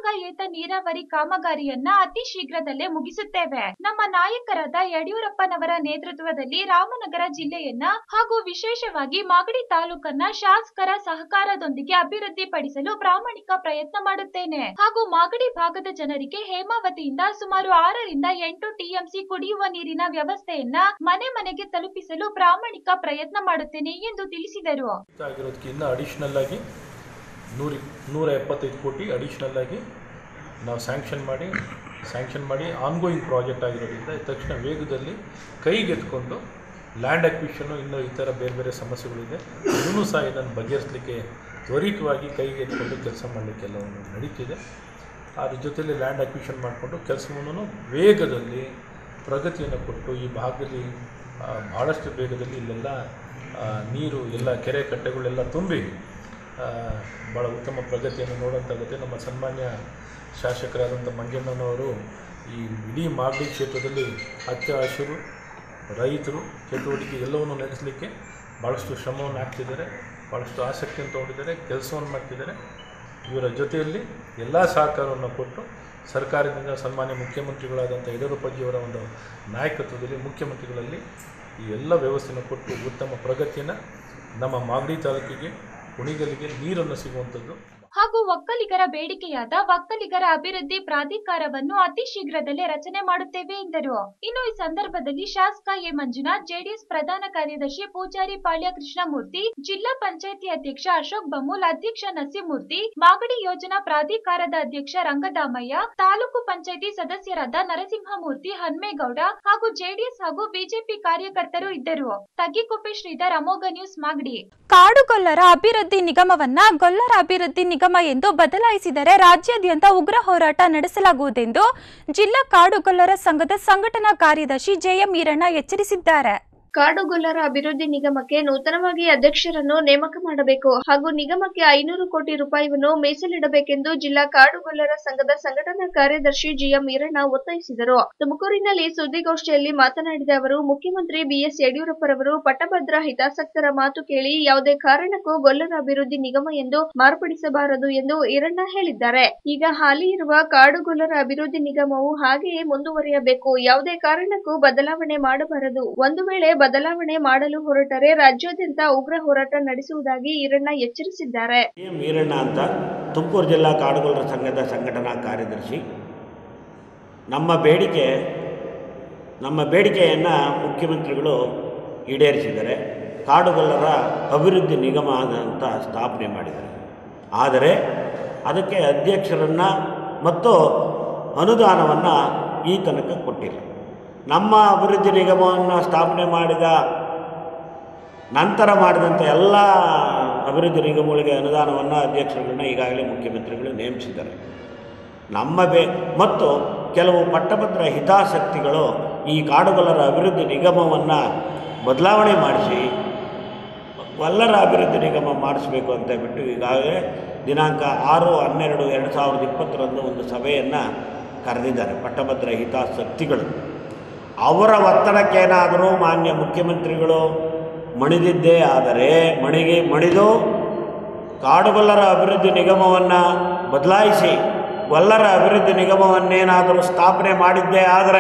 ಜಲಾಶಯೇತ ನೀರಾವರಿ ಕಾಮಗಾರಿಯನ್ನ ಅತಿ ಶೀಘ್ರದಲ್ಲೇ ಮುಗಿಸುತ್ತೇವೆ ನಮ್ಮ ನಾಯಕರಾದ ಯಡಿಯೂರಪ್ಪನವರ ನೇತೃತ್ವದಲ್ಲಿ ರಾಮನಗರ ಜಿಲ್ಲೆಯನ್ನ ಹಾಗೂ ವಿಶೇಷವಾಗಿ ಮಾಗಡಿ ತಾಲೂಕನ್ನ ಶಾಸಕರ ಸಹಕಾರದೊಂದಿಗೆ ಅಭಿವೃದ್ಧಿಪಡಿಸಲು ಪ್ರಾಮಾಣಿಕ ಪ್ರಯತ್ನ ಮಾಡುತ್ತೇನೆ ಹಾಗೂ ಮಾಗಡಿ ಭಾಗದ ಜನರಿಗೆ ಹೇಮಾವತಿಯಿಂದ ಸುಮಾರು ಆರರಿಂದ ಎಂಟು ಟಿಎಂಸಿ ಕುಡಿಯುವ ನೀರಿನ ವ್ಯವಸ್ಥೆಯನ್ನ ಮನೆ ಮನೆಗೆ ತಲುಪಿಸಲು ಪ್ರಾಮಾಣಿಕ ಪ್ರಯತ್ನ ಮಾಡುತ್ತೇನೆ ಎಂದು ತಿಳಿಸಿದರು ಆಗಿರೋದಕ್ಕಿಂತ ಅಡಿಷ್ನಲ್ ಆಗಿ ನೂರಿ ನೂರ ಎಪ್ಪತ್ತೈದು ಕೋಟಿ ಅಡಿಷ್ನಲ್ ಆಗಿ ನಾವು ಸ್ಯಾಂಕ್ಷನ್ ಮಾಡಿ ಸ್ಯಾಂಕ್ಷನ್ ಮಾಡಿ ಆನ್ಗೋಯಿಂಗ್ ಪ್ರಾಜೆಕ್ಟ್ ಆಗಿರೋದ್ರಿಂದ ತಕ್ಷಣ ವೇಗದಲ್ಲಿ ಕೈಗೆತ್ಕೊಂಡು ಲ್ಯಾಂಡ್ ಅಕ್ವಿಷನ್ನು ಇನ್ನೂ ಈ ಥರ ಬೇರೆ ಬೇರೆ ಸಮಸ್ಯೆಗಳಿದೆ ಇನ್ನೂ ಸಹ ಇದನ್ನು ಬಗೆಹರಿಸಲಿಕ್ಕೆ ತ್ವರಿತವಾಗಿ ಕೈಗೆ ಎತ್ಕೊಂಡು ಕೆಲಸ ಮಾಡಲಿಕ್ಕೆ ಎಲ್ಲವನ್ನು ನಡೀತಿದೆ ಅದ್ರ ಜೊತೆಯಲ್ಲಿ ಲ್ಯಾಂಡ್ ಅಕ್ವಿಷನ್ ಮಾಡಿಕೊಂಡು ಕೆಲಸವನ್ನು ವೇಗದಲ್ಲಿ ಪ್ರಗತಿಯನ್ನು ಕೊಟ್ಟು ಈ ಭಾಗದಲ್ಲಿ ಆ, ಭಾಳಷ್ಟು ವೇಗದಲ್ಲಿ ಇಲ್ಲೆಲ್ಲ ಆ, ನೀರು ಎಲ್ಲ ಕೆರೆ ಕಟ್ಟೆಗಳೆಲ್ಲ ತುಂಬಿ ಆ, ಭಾಳ ಉತ್ತಮ ಪ್ರಗತಿಯನ್ನು ನೋಡೋಂತಾಗುತ್ತೆ ನಮ್ಮ ಸನ್ಮಾನ್ಯ ಶಾಸಕರಾದಂಥ ಮಂಜಣ್ಣನವರು ಈ ಇಡೀ ಮಾಗಡಿ ಕ್ಷೇತ್ರದಲ್ಲಿ ಹಚ್ಚ ಹಸಿರು ರೈತರು ಚಟುವಟಿಕೆ ಎಲ್ಲವನ್ನು ನಡೆಸಲಿಕ್ಕೆ ಭಾಳಷ್ಟು ಶ್ರಮವನ್ನು ಹಾಕ್ತಿದ್ದಾರೆ ಭಾಳಷ್ಟು ಆಸಕ್ತಿಯನ್ನು ತೊಗೊಂಡಿದ್ದಾರೆ ಕೆಲಸವನ್ನು ಮಾಡ್ತಿದ್ದಾರೆ ಇವರ ಜೊತೆಯಲ್ಲಿ ಎಲ್ಲ ಸಹಕಾರವನ್ನು ಕೊಟ್ಟು ಸರ್ಕಾರದಿಂದ ಸನ್ಮಾನ್ಯ ಮುಖ್ಯಮಂತ್ರಿಗಳಾದಂಥ ಯಡಿಯೂರಪ್ಪಜಿಯವರ ಒಂದು ನಾಯಕತ್ವದಲ್ಲಿ ಮುಖ್ಯಮಂತ್ರಿಗಳಲ್ಲಿ ಈ ಎಲ್ಲ ವ್ಯವಸ್ಥೆಯನ್ನು ಕೊಟ್ಟು ಉತ್ತಮ ಪ್ರಗತಿಯನ್ನು ನಮ್ಮ ಮಾಗಡಿ ತಾಲೂಕಿಗೆ ಕುಣಿಗಲಿಗೆ ನೀರನ್ನು ಸಿಗುವಂಥದ್ದು ಹಾಗೂ ಒಕ್ಕಲಿಗರ ಬೇಡಿಕೆಯಾದ ಒಕ್ಕಲಿಗರ ಅಭಿವೃದ್ಧಿ ಪ್ರಾಧಿಕಾರವನ್ನು ಅತಿ ಶೀಘ್ರದಲ್ಲೇ ರಚನೆ ಮಾಡುತ್ತೇವೆ ಎಂದರು ಇನ್ನು ಈ ಸಂದರ್ಭದಲ್ಲಿ ಶಾಸಕ ಎ ಮಂಜುನಾಥ್ ಜೆಡಿಎಸ್ ಪ್ರಧಾನ ಕಾರ್ಯದರ್ಶಿ ಪೂಜಾರಿ ಪಾಳ್ಯ ಕೃಷ್ಣಮೂರ್ತಿ ಜಿಲ್ಲಾ ಪಂಚಾಯಿತಿ ಅಧ್ಯಕ್ಷ ಅಶೋಕ್ ಬಮೂಲ್ ಅಧ್ಯಕ್ಷ ನಸೀಮೂರ್ತಿ ಮಾಗಡಿ ಯೋಜನಾ ಪ್ರಾಧಿಕಾರದ ಅಧ್ಯಕ್ಷ ರಂಗದಾಮಯ್ಯ ತಾಲೂಕು ಪಂಚಾಯಿತಿ ಸದಸ್ಯರಾದ ನರಸಿಂಹಮೂರ್ತಿ ಹನ್ಮೇಗೌಡ ಹಾಗೂ ಜೆಡಿಎಸ್ ಹಾಗೂ ಬಿಜೆಪಿ ಕಾರ್ಯಕರ್ತರು ಇದ್ದರು ತಗ್ಗಿಕೊಪ್ಪೆ ಶ್ರೀಧರ್ ಅಮೋಘ ನ್ಯೂಸ್ ಮಾಗಡಿ ಕಾಡುಗೊಲ್ಲರ ಅಭಿವೃದ್ಧಿ ನಿಗಮವನ್ನ ಗೊಲ್ಲರ ಅಭಿವೃದ್ಧಿ ನಿಗಮ ಎಂದು ಬದಲಾಯಿಸಿದರೆ ರಾಜ್ಯಾದ್ಯಂತ ಉಗ್ರ ಹೋರಾಟ ನಡೆಸಲಾಗುವುದೆಂದು ಜಿಲ್ಲಾ ಕಾಡುಗೊಲ್ಲರ ಸಂಘದ ಸಂಘಟನಾ ಕಾರ್ಯದರ್ಶಿ ಜೆಎಂ ಈರಣ್ಣ ಎಚ್ಚರಿಸಿದ್ದಾರೆ ಕಾಡುಗೊಲ್ಲರ ಅಭಿವೃದ್ಧಿ ನಿಗಮಕ್ಕೆ ನೂತನವಾಗಿ ಅಧ್ಯಕ್ಷರನ್ನು ನೇಮಕ ಮಾಡಬೇಕು ಹಾಗೂ ನಿಗಮಕ್ಕೆ ಐನೂರು ಕೋಟಿ ರೂಪಾಯಿಯನ್ನು ಮೀಸಲಿಡಬೇಕೆಂದು ಜಿಲ್ಲಾ ಕಾಡುಗೊಲ್ಲರ ಸಂಘದ ಸಂಘಟನಾ ಕಾರ್ಯದರ್ಶಿ ಜಿಎಂ ಈರಣ್ಣ ಒತ್ತಾಯಿಸಿದರು ತುಮಕೂರಿನಲ್ಲಿ ಸುದ್ದಿಗೋಷ್ಠಿಯಲ್ಲಿ ಮಾತನಾಡಿದ ಅವರು ಮುಖ್ಯಮಂತ್ರಿ ಬಿಎಸ್ ಯಡಿಯೂರಪ್ಪರವರು ಪಟ್ಟಭದ್ರ ಹಿತಾಸಕ್ತರ ಮಾತು ಕೇಳಿ ಯಾವುದೇ ಕಾರಣಕ್ಕೂ ಗೊಲ್ಲರ ಅಭಿವೃದ್ಧಿ ನಿಗಮ ಎಂದು ಮಾರ್ಪಡಿಸಬಾರದು ಎಂದು ಈರಣ್ಣ ಹೇಳಿದ್ದಾರೆ ಈಗ ಹಾಲಿ ಇರುವ ಕಾಡುಗೊಲ್ಲರ ಅಭಿವೃದ್ಧಿ ನಿಗಮವು ಹಾಗೆಯೇ ಮುಂದುವರಿಯಬೇಕು ಯಾವುದೇ ಕಾರಣಕ್ಕೂ ಬದಲಾವಣೆ ಮಾಡಬಾರದು ಒಂದು ವೇಳೆ ಬದಲಾವಣೆ ಮಾಡಲು ಹೊರಟರೆ ರಾಜ್ಯಾದ್ಯಂತ ಉಗ್ರ ಹೋರಾಟ ನಡೆಸುವುದಾಗಿ ಈರಣ್ಣ ಎಚ್ಚರಿಸಿದ್ದಾರೆ ಎಂ ವೀರಣ್ಣ ಅಂತ ತುಮಕೂರು ಜಿಲ್ಲಾ ಕಾಡುಗೊಲ್ಲರ ಸಂಘದ ಸಂಘಟನಾ ಕಾರ್ಯದರ್ಶಿ ನಮ್ಮ ಬೇಡಿಕೆ ನಮ್ಮ ಬೇಡಿಕೆಯನ್ನು ಮುಖ್ಯಮಂತ್ರಿಗಳು ಈಡೇರಿಸಿದ್ದಾರೆ ಕಾಡುಗೊಲ್ಲರ ಅಭಿವೃದ್ಧಿ ನಿಗಮ ಅಂತ ಸ್ಥಾಪನೆ ಮಾಡಿದ್ದಾರೆ ಆದರೆ ಅದಕ್ಕೆ ಅಧ್ಯಕ್ಷರನ್ನು ಮತ್ತು ಅನುದಾನವನ್ನು ಈ ತನಕ ಕೊಟ್ಟಿಲ್ಲ ನಮ್ಮ ಅಭಿವೃದ್ಧಿ ನಿಗಮವನ್ನು ಸ್ಥಾಪನೆ ಮಾಡಿದ ನಂತರ ಮಾಡಿದಂಥ ಎಲ್ಲ ಅಭಿವೃದ್ಧಿ ನಿಗಮಗಳಿಗೆ ಅನುದಾನವನ್ನು ಅಧ್ಯಕ್ಷರುಗಳನ್ನ ಈಗಾಗಲೇ ಮುಖ್ಯಮಂತ್ರಿಗಳು ನೇಮಿಸಿದ್ದಾರೆ ನಮ್ಮ ಬೇ ಮತ್ತು ಕೆಲವು ಪಟ್ಟಭದ್ರ ಹಿತಾಸಕ್ತಿಗಳು ಈ ಕಾಡುಗೊಲ್ಲರ ಅಭಿವೃದ್ಧಿ ನಿಗಮವನ್ನು ಬದಲಾವಣೆ ಮಾಡಿಸಿ ಗೊಲ್ಲರ ಅಭಿವೃದ್ಧಿ ನಿಗಮ ಮಾಡಿಸಬೇಕು ಅಂತ ಬಿಟ್ಟು ಈಗಾಗಲೇ ದಿನಾಂಕ ಆರು ಹನ್ನೆರಡು ಎರಡು ಸಾವಿರದ ಇಪ್ಪತ್ತರಂದು ಒಂದು ಸಭೆಯನ್ನು ಕರೆದಿದ್ದಾರೆ ಪಟ್ಟಭದ್ರ ಹಿತಾಸಕ್ತಿಗಳು ಅವರ ಒತ್ತಡಕ್ಕೇನಾದರೂ ಮಾನ್ಯ ಮುಖ್ಯಮಂತ್ರಿಗಳು ಮಣಿದಿದ್ದೇ ಆದರೆ ಮಣಿಗೆ ಮಣಿದು ಕಾಡುಗೊಲ್ಲರ ಅಭಿವೃದ್ಧಿ ನಿಗಮವನ್ನು ಬದಲಾಯಿಸಿ ಗೊಲ್ಲರ ಅಭಿವೃದ್ಧಿ ನಿಗಮವನ್ನೇನಾದರೂ ಸ್ಥಾಪನೆ ಮಾಡಿದ್ದೇ ಆದರೆ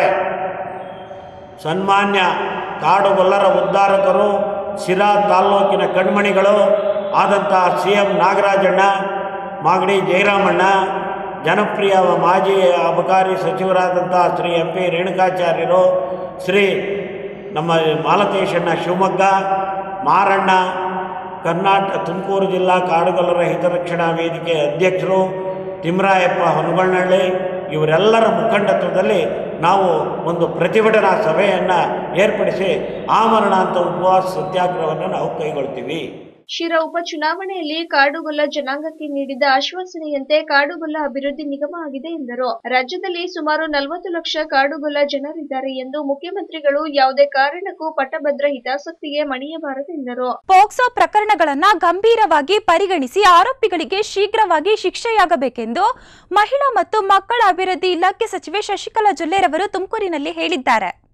ಸನ್ಮಾನ್ಯ ಕಾಡುಗೊಲ್ಲರ ಉದ್ಧಾರಕರು ಸಿರಾ ತಾಲ್ಲೂಕಿನ ಕಣ್ಮಣಿಗಳು ಆದಂಥ ಸಿ ಎಂ ನಾಗರಾಜಣ್ಣ ಮಾಗಡಿ ಜಯರಾಮಣ್ಣ ಜನಪ್ರಿಯ ಮಾಜಿ ಅಬಕಾರಿ ಸಚಿವರಾದಂಥ ಶ್ರೀ ಎಂ ಪಿ ರೇಣುಕಾಚಾರ್ಯರು ಶ್ರೀ ನಮ್ಮ ಮಾಲತೇಶಣ್ಣ ಶಿವಮೊಗ್ಗ ಮಾರಣ್ಣ ಕರ್ನಾಟಕ ತುಮಕೂರು ಜಿಲ್ಲಾ ಕಾಡುಗೊಲ್ಲರ ಹಿತರಕ್ಷಣಾ ವೇದಿಕೆ ಅಧ್ಯಕ್ಷರು ತಿಮ್ಮರಾಯಪ್ಪ ಹೊನಗಣ್ಣಹಳ್ಳಿ ಇವರೆಲ್ಲರ ಮುಖಂಡತ್ವದಲ್ಲಿ ನಾವು ಒಂದು ಪ್ರತಿಭಟನಾ ಸಭೆಯನ್ನು ಏರ್ಪಡಿಸಿ ಆಮರಣ ಅಂತ ಉಪವಾಸ ಸತ್ಯಾಗ್ರಹವನ್ನು ನಾವು ಕೈಗೊಳ್ತೀವಿ ಶಿರಾ ಉಪಚುನಾವಣೆಯಲ್ಲಿ ಕಾಡುಗೊಲ್ಲ ಜನಾಂಗಕ್ಕೆ ನೀಡಿದ ಆಶ್ವಾಸನೆಯಂತೆ ಕಾಡುಗೊಲ್ಲ ಅಭಿವೃದ್ಧಿ ನಿಗಮ ಆಗಿದೆ ಎಂದರು ರಾಜ್ಯದಲ್ಲಿ ಸುಮಾರು ನಲವತ್ತು ಲಕ್ಷ ಕಾಡುಗೊಲ್ಲ ಜನರಿದ್ದಾರೆ ಎಂದು ಮುಖ್ಯಮಂತ್ರಿಗಳು ಯಾವುದೇ ಕಾರಣಕ್ಕೂ ಪಟ್ಟಭದ್ರ ಹಿತಾಸಕ್ತಿಗೆ ಮಣಿಯಬಾರದೆಂದರು ಪೋಕ್ಸೋ ಪ್ರಕರಣಗಳನ್ನ ಗಂಭೀರವಾಗಿ ಪರಿಗಣಿಸಿ ಆರೋಪಿಗಳಿಗೆ ಶೀಘ್ರವಾಗಿ ಶಿಕ್ಷೆಯಾಗಬೇಕೆಂದು ಮಹಿಳಾ ಮತ್ತು ಮಕ್ಕಳ ಅಭಿವೃದ್ಧಿ ಇಲಾಖೆ ಸಚಿವೆ ಶಶಿಕಲಾ ಜೊಲ್ಲೆರವರು ತುಮಕೂರಿನಲ್ಲಿ ಹೇಳಿದ್ದಾರೆ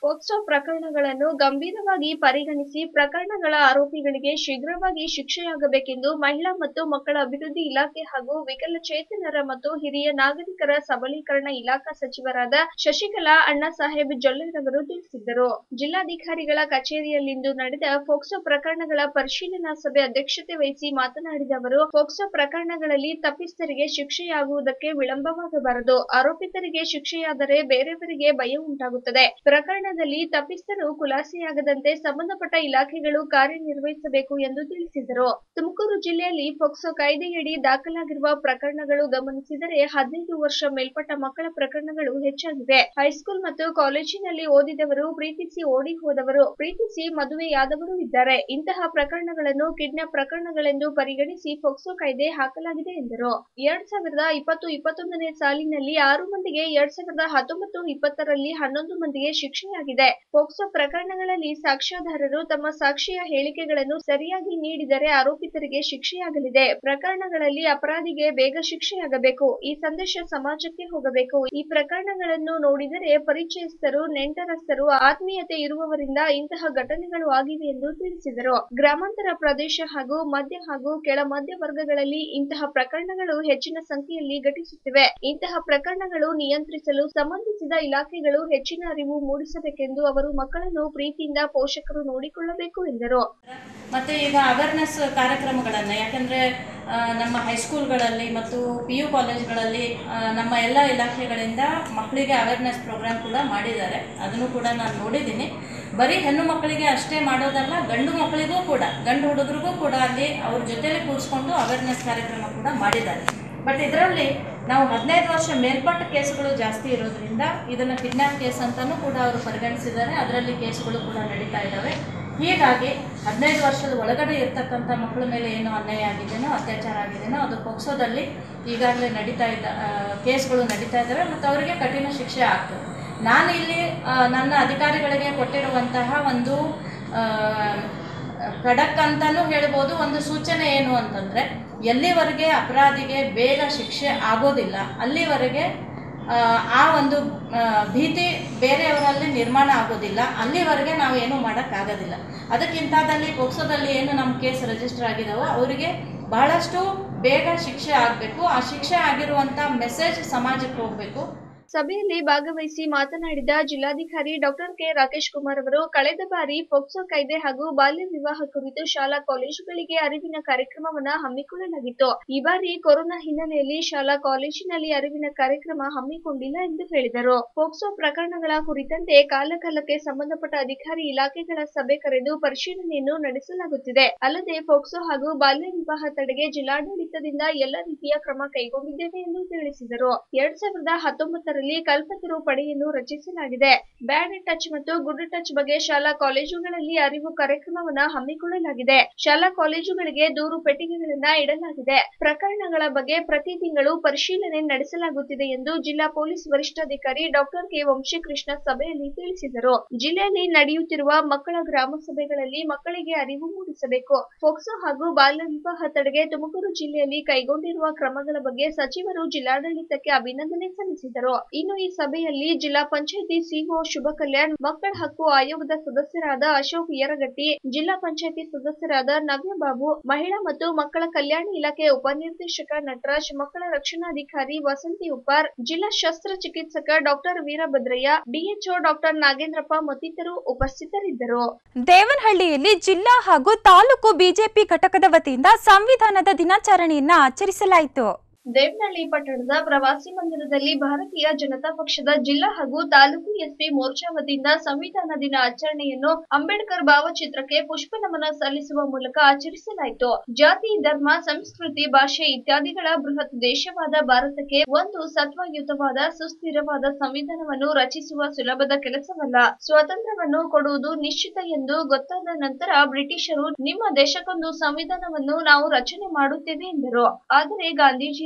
ಪೋಕ್ಸೋ ಪ್ರಕರಣಗಳನ್ನು ಗಂಭೀರವಾಗಿ ಪರಿಗಣಿಸಿ ಪ್ರಕರಣಗಳ ಆರೋಪಿಗಳಿಗೆ ಶೀಘ್ರವಾಗಿ ಶಿಕ್ಷೆಯಾಗಬೇಕೆಂದು ಮಹಿಳಾ ಮತ್ತು ಮಕ್ಕಳ ಅಭಿವೃದ್ಧಿ ಇಲಾಖೆ ಹಾಗೂ ವಿಕಲಚೇತನರ ಮತ್ತು ಹಿರಿಯ ನಾಗರಿಕರ ಸಬಲೀಕರಣ ಇಲಾಖಾ ಸಚಿವರಾದ ಶಶಿಕಲಾ ಅಣ್ಣಾಸಾಹೇಬ್ ಜೊಲ್ಲೆರವರು ತಿಳಿಸಿದ್ದರು ಜಿಲ್ಲಾಧಿಕಾರಿಗಳ ಕಚೇರಿಯಲ್ಲಿಂದು ನಡೆದ ಪೋಕ್ಸೋ ಪ್ರಕರಣಗಳ ಪರಿಶೀಲನಾ ಸಭೆ ಅಧ್ಯಕ್ಷತೆ ವಹಿಸಿ ಮಾತನಾಡಿದ ಅವರು ಪೋಕ್ಸೋ ಪ್ರಕರಣಗಳಲ್ಲಿ ತಪ್ಪಿತಸ್ಥರಿಗೆ ಶಿಕ್ಷೆಯಾಗುವುದಕ್ಕೆ ವಿಳಂಬವಾಗಬಾರದು ಆರೋಪಿತರಿಗೆ ಶಿಕ್ಷೆಯಾದರೆ ಬೇರೆಯವರಿಗೆ ಭಯ ಉಂಟಾಗುತ್ತದೆ ಪ್ರಕರಣದಲ್ಲಿ ತಪ್ಪಿತಸ್ಥರು ಖುಲಾಸೆಯಾಗದಂತೆ ಸಂಬಂಧಪಟ್ಟ ಇಲಾಖೆಗಳು ಕಾರ್ಯನಿರ್ವಹಿಸಬೇಕು ಎಂದು ತಿಳಿಸಿದರು ತುಮಕೂರು ಜಿಲ್ಲೆಯಲ್ಲಿ ಪೋಕ್ಸೋ ಕಾಯ್ದೆಯಡಿ ದಾಖಲಾಗಿರುವ ಪ್ರಕರಣಗಳು ಗಮನಿಸಿದರೆ ಹದಿನೈದು ವರ್ಷ ಮೇಲ್ಪಟ್ಟ ಮಕ್ಕಳ ಪ್ರಕರಣಗಳು ಹೆಚ್ಚಾಗಿವೆ ಹೈಸ್ಕೂಲ್ ಮತ್ತು ಕಾಲೇಜಿನಲ್ಲಿ ಓದಿದವರು ಪ್ರೀತಿಸಿ ಓಡಿ ಹೋದವರು ಪ್ರೀತಿಸಿ ಮದುವೆಯಾದವರು ಇದ್ದಾರೆ ಇಂತಹ ಪ್ರಕರಣಗಳನ್ನು ಕಿಡ್ನಾಪ್ ಪ್ರಕರಣಗಳೆಂದು ಪರಿಗಣಿಸಿ ಪೋಕ್ಸೋ ಕಾಯ್ದೆ ಹಾಕಲಾಗಿದೆ ಎಂದರು ಎರಡ್ ಸಾವಿರದ ಇಪ್ಪತ್ತು ಇಪ್ಪತ್ತೊಂದನೇ ಸಾಲಿನಲ್ಲಿ ಆರು ಮಂದಿಗೆ ಎರಡ್ ಸಾವಿರದ ಹತ್ತೊಂಬತ್ತು ಇಪ್ಪತ್ತರಲ್ಲಿ ಹನ್ನೊಂದು ಮಂದಿಗೆ ಶಿಕ್ಷೆಯಾಗಿದೆ ಪೋಕ್ಸೋ ಪ್ರಕರಣಗಳಲ್ಲಿ ಸಾಕ್ಷ್ಯಾಧಾರರು ತಮ್ಮ ಸಾಕ್ಷಿಯ ಹೇಳಿಕೆಗಳನ್ನು ಸರಿಯಾಗಿ ನೀಡಿದರೆ ಆರೋಪಿತರಿಗೆ ಶಿಕ್ಷೆಯಾಗಲಿದೆ ಪ್ರಕರಣಗಳಲ್ಲಿ ಅಪರಾಧಿಗೆ ಬೇಗ ಶಿಕ್ಷೆಯಾಗಬೇಕು ಈ ಸಂದೇಶ ಸಮಾಜಕ್ಕೆ ಹೋಗಬೇಕು ಈ ಪ್ರಕರಣಗಳನ್ನು ನೋಡಿದರೆ ಪರಿಚಯಸ್ಥರು ನೆಂಟರಸ್ಥರು ಆತ್ಮೀಯತೆ ಇರುವವರಿಂದ ಇಂತಹ ಘಟನೆಗಳು ಆಗಿವೆ ಎಂದು ತಿಳಿಸಿದರು ಗ್ರಾಮಾಂತರ ಪ್ರದೇಶ ಹಾಗೂ ಮಧ್ಯ ಹಾಗೂ ಕೆಳ ಮಧ್ಯ ವರ್ಗಗಳಲ್ಲಿ ಇಂತಹ ಪ್ರಕರಣಗಳು ಹೆಚ್ಚಿನ ಸಂಖ್ಯೆಯಲ್ಲಿ ಘಟಿಸುತ್ತಿವೆ ಇಂತಹ ಪ್ರಕರಣಗಳು ನಿಯಂತ್ರಿಸಲು ಸಂಬಂಧಿಸಿದ ಇಲಾಖೆಗಳು ಹೆಚ್ಚಿನ ಅರಿವು ಮೂಡಿಸಬೇಕೆಂದು ಅವರು ಮಕ್ಕಳನ್ನು ಪ್ರೀತಿಯಿಂದ ಪೋಷಕರು ನೋಡಿಕೊಳ್ಳಬೇಕು ಎಂದರು ಮತ್ತು ಈಗ ಅವೇರ್ನೆಸ್ ಕಾರ್ಯಕ್ರಮಗಳನ್ನು ಯಾಕಂದರೆ ನಮ್ಮ ಹೈಸ್ಕೂಲ್ಗಳಲ್ಲಿ ಮತ್ತು ಪಿ ಯು ಕಾಲೇಜ್ಗಳಲ್ಲಿ ಆ, ನಮ್ಮ ಎಲ್ಲ ಇಲಾಖೆಗಳಿಂದ ಮಕ್ಕಳಿಗೆ ಅವೇರ್ನೆಸ್ ಪ್ರೋಗ್ರಾಮ್ ಕೂಡ ಮಾಡಿದ್ದಾರೆ ಅದನ್ನು ಕೂಡ ನಾನು ನೋಡಿದ್ದೀನಿ ಬರೀ ಹೆಣ್ಣು ಮಕ್ಕಳಿಗೆ ಅಷ್ಟೇ ಮಾಡೋದಲ್ಲ ಗಂಡು ಮಕ್ಕಳಿಗೂ ಕೂಡ ಗಂಡು ಹುಡುಗರಿಗೂ ಕೂಡ ಅಲ್ಲಿ ಅವ್ರ ಜೊತೆಲಿ ಕೂರಿಸ್ಕೊಂಡು ಅವೇರ್ನೆಸ್ ಕಾರ್ಯಕ್ರಮ ಕೂಡ ಮಾಡಿದ್ದಾರೆ ಬಟ್ ಇದರಲ್ಲಿ ನಾವು ಹದಿನೈದು ವರ್ಷ ಮೇಲ್ಪಟ್ಟ ಕೇಸುಗಳು ಜಾಸ್ತಿ ಇರೋದ್ರಿಂದ ಇದನ್ನು ಕಿಡ್ನಾಪ್ ಕೇಸ್ ಅಂತಲೂ ಕೂಡ ಅವರು ಪರಿಗಣಿಸಿದ್ದಾರೆ ಅದರಲ್ಲಿ ಕೇಸುಗಳು ಕೂಡ ನಡೀತಾ ಇದ್ದಾವೆ ಹೀಗಾಗಿ ಹದಿನೈದು ವರ್ಷದ ಒಳಗಡೆ ಇರ್ತಕ್ಕಂಥ ಮಕ್ಕಳ ಮೇಲೆ ಏನು ಅನ್ಯಾಯ ಆಗಿದೆಯೋ ಅತ್ಯಾಚಾರ ಆಗಿದೆಯೋ ಅದು ಪೋಕ್ಸೋದಲ್ಲಿ ಈಗಾಗಲೇ ನಡೀತಾ ಇದ್ದ ಆ, ಕೇಸ್ಗಳು ನಡೀತಾ ಇದ್ದಾವೆ ಮತ್ತು ಅವರಿಗೆ ಕಠಿಣ ಶಿಕ್ಷೆ ಆಗ್ತದೆ ನಾನು ಇಲ್ಲಿ ಆ, ನನ್ನ ಅಧಿಕಾರಿಗಳಿಗೆ ಕೊಟ್ಟಿರುವಂತಹ ಒಂದು ಆ, ಖಡಕ್ ಅಂತಲೂ ಹೇಳ್ಬೋದು ಒಂದು ಸೂಚನೆ ಏನು ಅಂತಂದರೆ ಎಲ್ಲಿವರೆಗೆ ಅಪರಾಧಿಗೆ ಬೇಗ ಶಿಕ್ಷೆ ಆಗೋದಿಲ್ಲ ಅಲ್ಲಿವರೆಗೆ ಆ, ಆ ಒಂದು ಆ, ಭೀತಿ ಬೇರೆಯವರಲ್ಲಿ ನಿರ್ಮಾಣ ಆಗೋದಿಲ್ಲ ಅಲ್ಲಿವರೆಗೆ ನಾವು ಏನೂ ಮಾಡೋಕ್ಕಾಗೋದಿಲ್ಲ ಅದಕ್ಕಿಂತಾದಲ್ಲಿ ಪೋಕ್ಸೋದಲ್ಲಿ ಏನು ನಮ್ಮ ಕೇಸ್ ರಿಜಿಸ್ಟರ್ ಆಗಿದಾವೋ ಅವರಿಗೆ ಬಹಳಷ್ಟು ಬೇಗ ಶಿಕ್ಷೆ ಆಗಬೇಕು ಆ ಶಿಕ್ಷೆ ಆಗಿರುವಂಥ ಮೆಸೇಜ್ ಸಮಾಜಕ್ಕೆ ಹೋಗಬೇಕು ಸಭೆಯಲ್ಲಿ ಭಾಗವಹಿಸಿ ಮಾತನಾಡಿದ ಜಿಲ್ಲಾಧಿಕಾರಿ ಡಾಕ್ಟರ್ ಕೆ ರಾಕೇಶ್ ಕುಮಾರ್ ಅವರು ಕಳೆದ ಬಾರಿ ಪೋಕ್ಸೋ ಕಾಯ್ದೆ ಹಾಗೂ ಬಾಲ್ಯ ವಿವಾಹ ಕುರಿತು ಶಾಲಾ ಕಾಲೇಜುಗಳಿಗೆ ಅರಿವಿನ ಕಾರ್ಯಕ್ರಮವನ್ನ ಹಮ್ಮಿಕೊಳ್ಳಲಾಗಿತ್ತು ಈ ಬಾರಿ ಕೊರೋನಾ ಹಿನ್ನೆಲೆಯಲ್ಲಿ ಶಾಲಾ ಕಾಲೇಜಿನಲ್ಲಿ ಅರಿವಿನ ಕಾರ್ಯಕ್ರಮ ಹಮ್ಮಿಕೊಂಡಿಲ್ಲ ಎಂದು ಹೇಳಿದರು ಪೋಕ್ಸೋ ಪ್ರಕರಣಗಳ ಕುರಿತಂತೆ ಕಾಲಕಾಲಕ್ಕೆ ಸಂಬಂಧಪಟ್ಟ ಅಧಿಕಾರಿ ಇಲಾಖೆಗಳ ಸಭೆ ಕರೆದು ಪರಿಶೀಲನೆಯನ್ನು ನಡೆಸಲಾಗುತ್ತಿದೆ ಅಲ್ಲದೆ ಪೋಕ್ಸೋ ಹಾಗೂ ಬಾಲ್ಯ ವಿವಾಹ ತಡೆಗೆ ಜಿಲ್ಲಾಡಳಿತದಿಂದ ಎಲ್ಲ ರೀತಿಯ ಕ್ರಮ ಕೈಗೊಂಡಿದ್ದೇವೆ ಎಂದು ತಿಳಿಸಿದರು ಎರಡ್ ಸಾವಿರದ ಹತ್ತೊಂಬತ್ತರಲ್ಲಿ ಕಲ್ಪತರು ಪಡೆಯನ್ನು ರಚಿಸಲಾಗಿದೆ ಬ್ಯಾಡ್ ಟಚ್ ಮತ್ತು ಗುಡ್ ಟಚ್ ಬಗ್ಗೆ ಶಾಲಾ ಕಾಲೇಜುಗಳಲ್ಲಿ ಅರಿವು ಕಾರ್ಯಕ್ರಮವನ್ನ ಹಮ್ಮಿಕೊಳ್ಳಲಾಗಿದೆ ಶಾಲಾ ಕಾಲೇಜುಗಳಿಗೆ ದೂರು ಪೆಟ್ಟಿಗೆಗಳನ್ನ ಇಡಲಾಗಿದೆ ಪ್ರಕರಣಗಳ ಬಗ್ಗೆ ಪ್ರತಿ ತಿಂಗಳು ಪರಿಶೀಲನೆ ನಡೆಸಲಾಗುತ್ತಿದೆ ಎಂದು ಜಿಲ್ಲಾ ಪೊಲೀಸ್ ವರಿಷ್ಠಾಧಿಕಾರಿ ಡಾಕ್ಟರ್ ಕೆ ವಂಶೀಕೃಷ್ಣ ಸಭೆಯಲ್ಲಿ ತಿಳಿಸಿದರು ಜಿಲ್ಲೆಯಲ್ಲಿ ನಡೆಯುತ್ತಿರುವ ಮಕ್ಕಳ ಗ್ರಾಮ ಸಭೆಗಳಲ್ಲಿ ಮಕ್ಕಳಿಗೆ ಅರಿವು ಮೂಡಿಸಬೇಕು ಪೋಕ್ಸೋ ಹಾಗೂ ಬಾಲ್ಯ ವಿವಾಹ ತಡೆಗೆ ತುಮಕೂರು ಜಿಲ್ಲೆಯಲ್ಲಿ ಕೈಗೊಂಡಿರುವ ಕ್ರಮಗಳ ಬಗ್ಗೆ ಸಚಿವರು ಜಿಲ್ಲಾಡಳಿತಕ್ಕೆ ಅಭಿನಂದನೆ ಸಲ್ಲಿಸಿದರು ಇನ್ನು ಈ ಸಭೆಯಲ್ಲಿ ಜಿಲ್ಲಾ ಪಂಚಾಯತಿ ಸಿಒ ಶುಭ ಕಲ್ಯಾಣ್ ಮಕ್ಕಳ ಹಕ್ಕು ಆಯೋಗದ ಸದಸ್ಯರಾದ ಅಶೋಕ್ ಯರಗಟ್ಟಿ ಜಿಲ್ಲಾ ಪಂಚಾಯತಿ ಸದಸ್ಯರಾದ ನವ್ಯ ಬಾಬು ಮಹಿಳಾ ಮತ್ತು ಮಕ್ಕಳ ಕಲ್ಯಾಣ ಇಲಾಖೆ ಉಪನಿರ್ದೇಶಕ ನಟರಾಜ್ ಮಕ್ಕಳ ರಕ್ಷಣಾಧಿಕಾರಿ ವಸಂತಿ ಉಪ್ಪಾರ್ ಜಿಲ್ಲಾ ಶಸ್ತ್ರಚಿಕಿತ್ಸಕ doctor Veerabhadraiah DHO doctor Nagendrappa ಮತ್ತಿತರರು ಉಪಸ್ಥಿತರಿದ್ದರು ದೇವನಹಳ್ಳಿಯಲ್ಲಿ ಜಿಲ್ಲಾ ಹಾಗೂ ತಾಲೂಕು ಬಿಜೆಪಿ ಘಟಕದ ವತಿಯಿಂದ ಸಂವಿಧಾನದ ದಿನಾಚರಣೆಯನ್ನ ಆಚರಿಸಲಾಯಿತು ದೇವನಹಳ್ಳಿ ಪಟ್ಟಣದ ಪ್ರವಾಸಿ ಮಂದಿರದಲ್ಲಿ ಭಾರತೀಯ ಜನತಾ ಪಕ್ಷದ ಜಿಲ್ಲಾ ಹಾಗೂ ತಾಲೂಕು ಎಸ್ಪಿ ಮೋರ್ಚಾ ವತಿಯಿಂದ ಸಂವಿಧಾನ ದಿನ ಆಚರಣೆಯನ್ನು ಅಂಬೇಡ್ಕರ್ ಭಾವಚಿತ್ರಕ್ಕೆ ಪುಷ್ಪ ನಮನ ಸಲ್ಲಿಸುವ ಮೂಲಕ ಆಚರಿಸಲಾಯಿತು ಜಾತಿ ಧರ್ಮ ಸಂಸ್ಕೃತಿ ಭಾಷೆ ಇತ್ಯಾದಿಗಳ ಬೃಹತ್ ದೇಶವಾದ ಭಾರತಕ್ಕೆ ಒಂದು ಸತ್ವಯುತವಾದ ಸುಸ್ಥಿರವಾದ ಸಂವಿಧಾನವನ್ನು ರಚಿಸುವ ಸುಲಭದ ಕೆಲಸವಲ್ಲ ಸ್ವಾತಂತ್ರ್ಯವನ್ನು ಕೊಡುವುದು ನಿಶ್ಚಿತ ಎಂದು ಗೊತ್ತಾದ ನಂತರ ಬ್ರಿಟಿಷರು ನಿಮ್ಮ ದೇಶಕ್ಕೊಂದು ಸಂವಿಧಾನವನ್ನು ನಾವು ರಚನೆ ಮಾಡುತ್ತೇವೆ ಎಂದರು ಆದರೆ ಗಾಂಧೀಜಿಯರ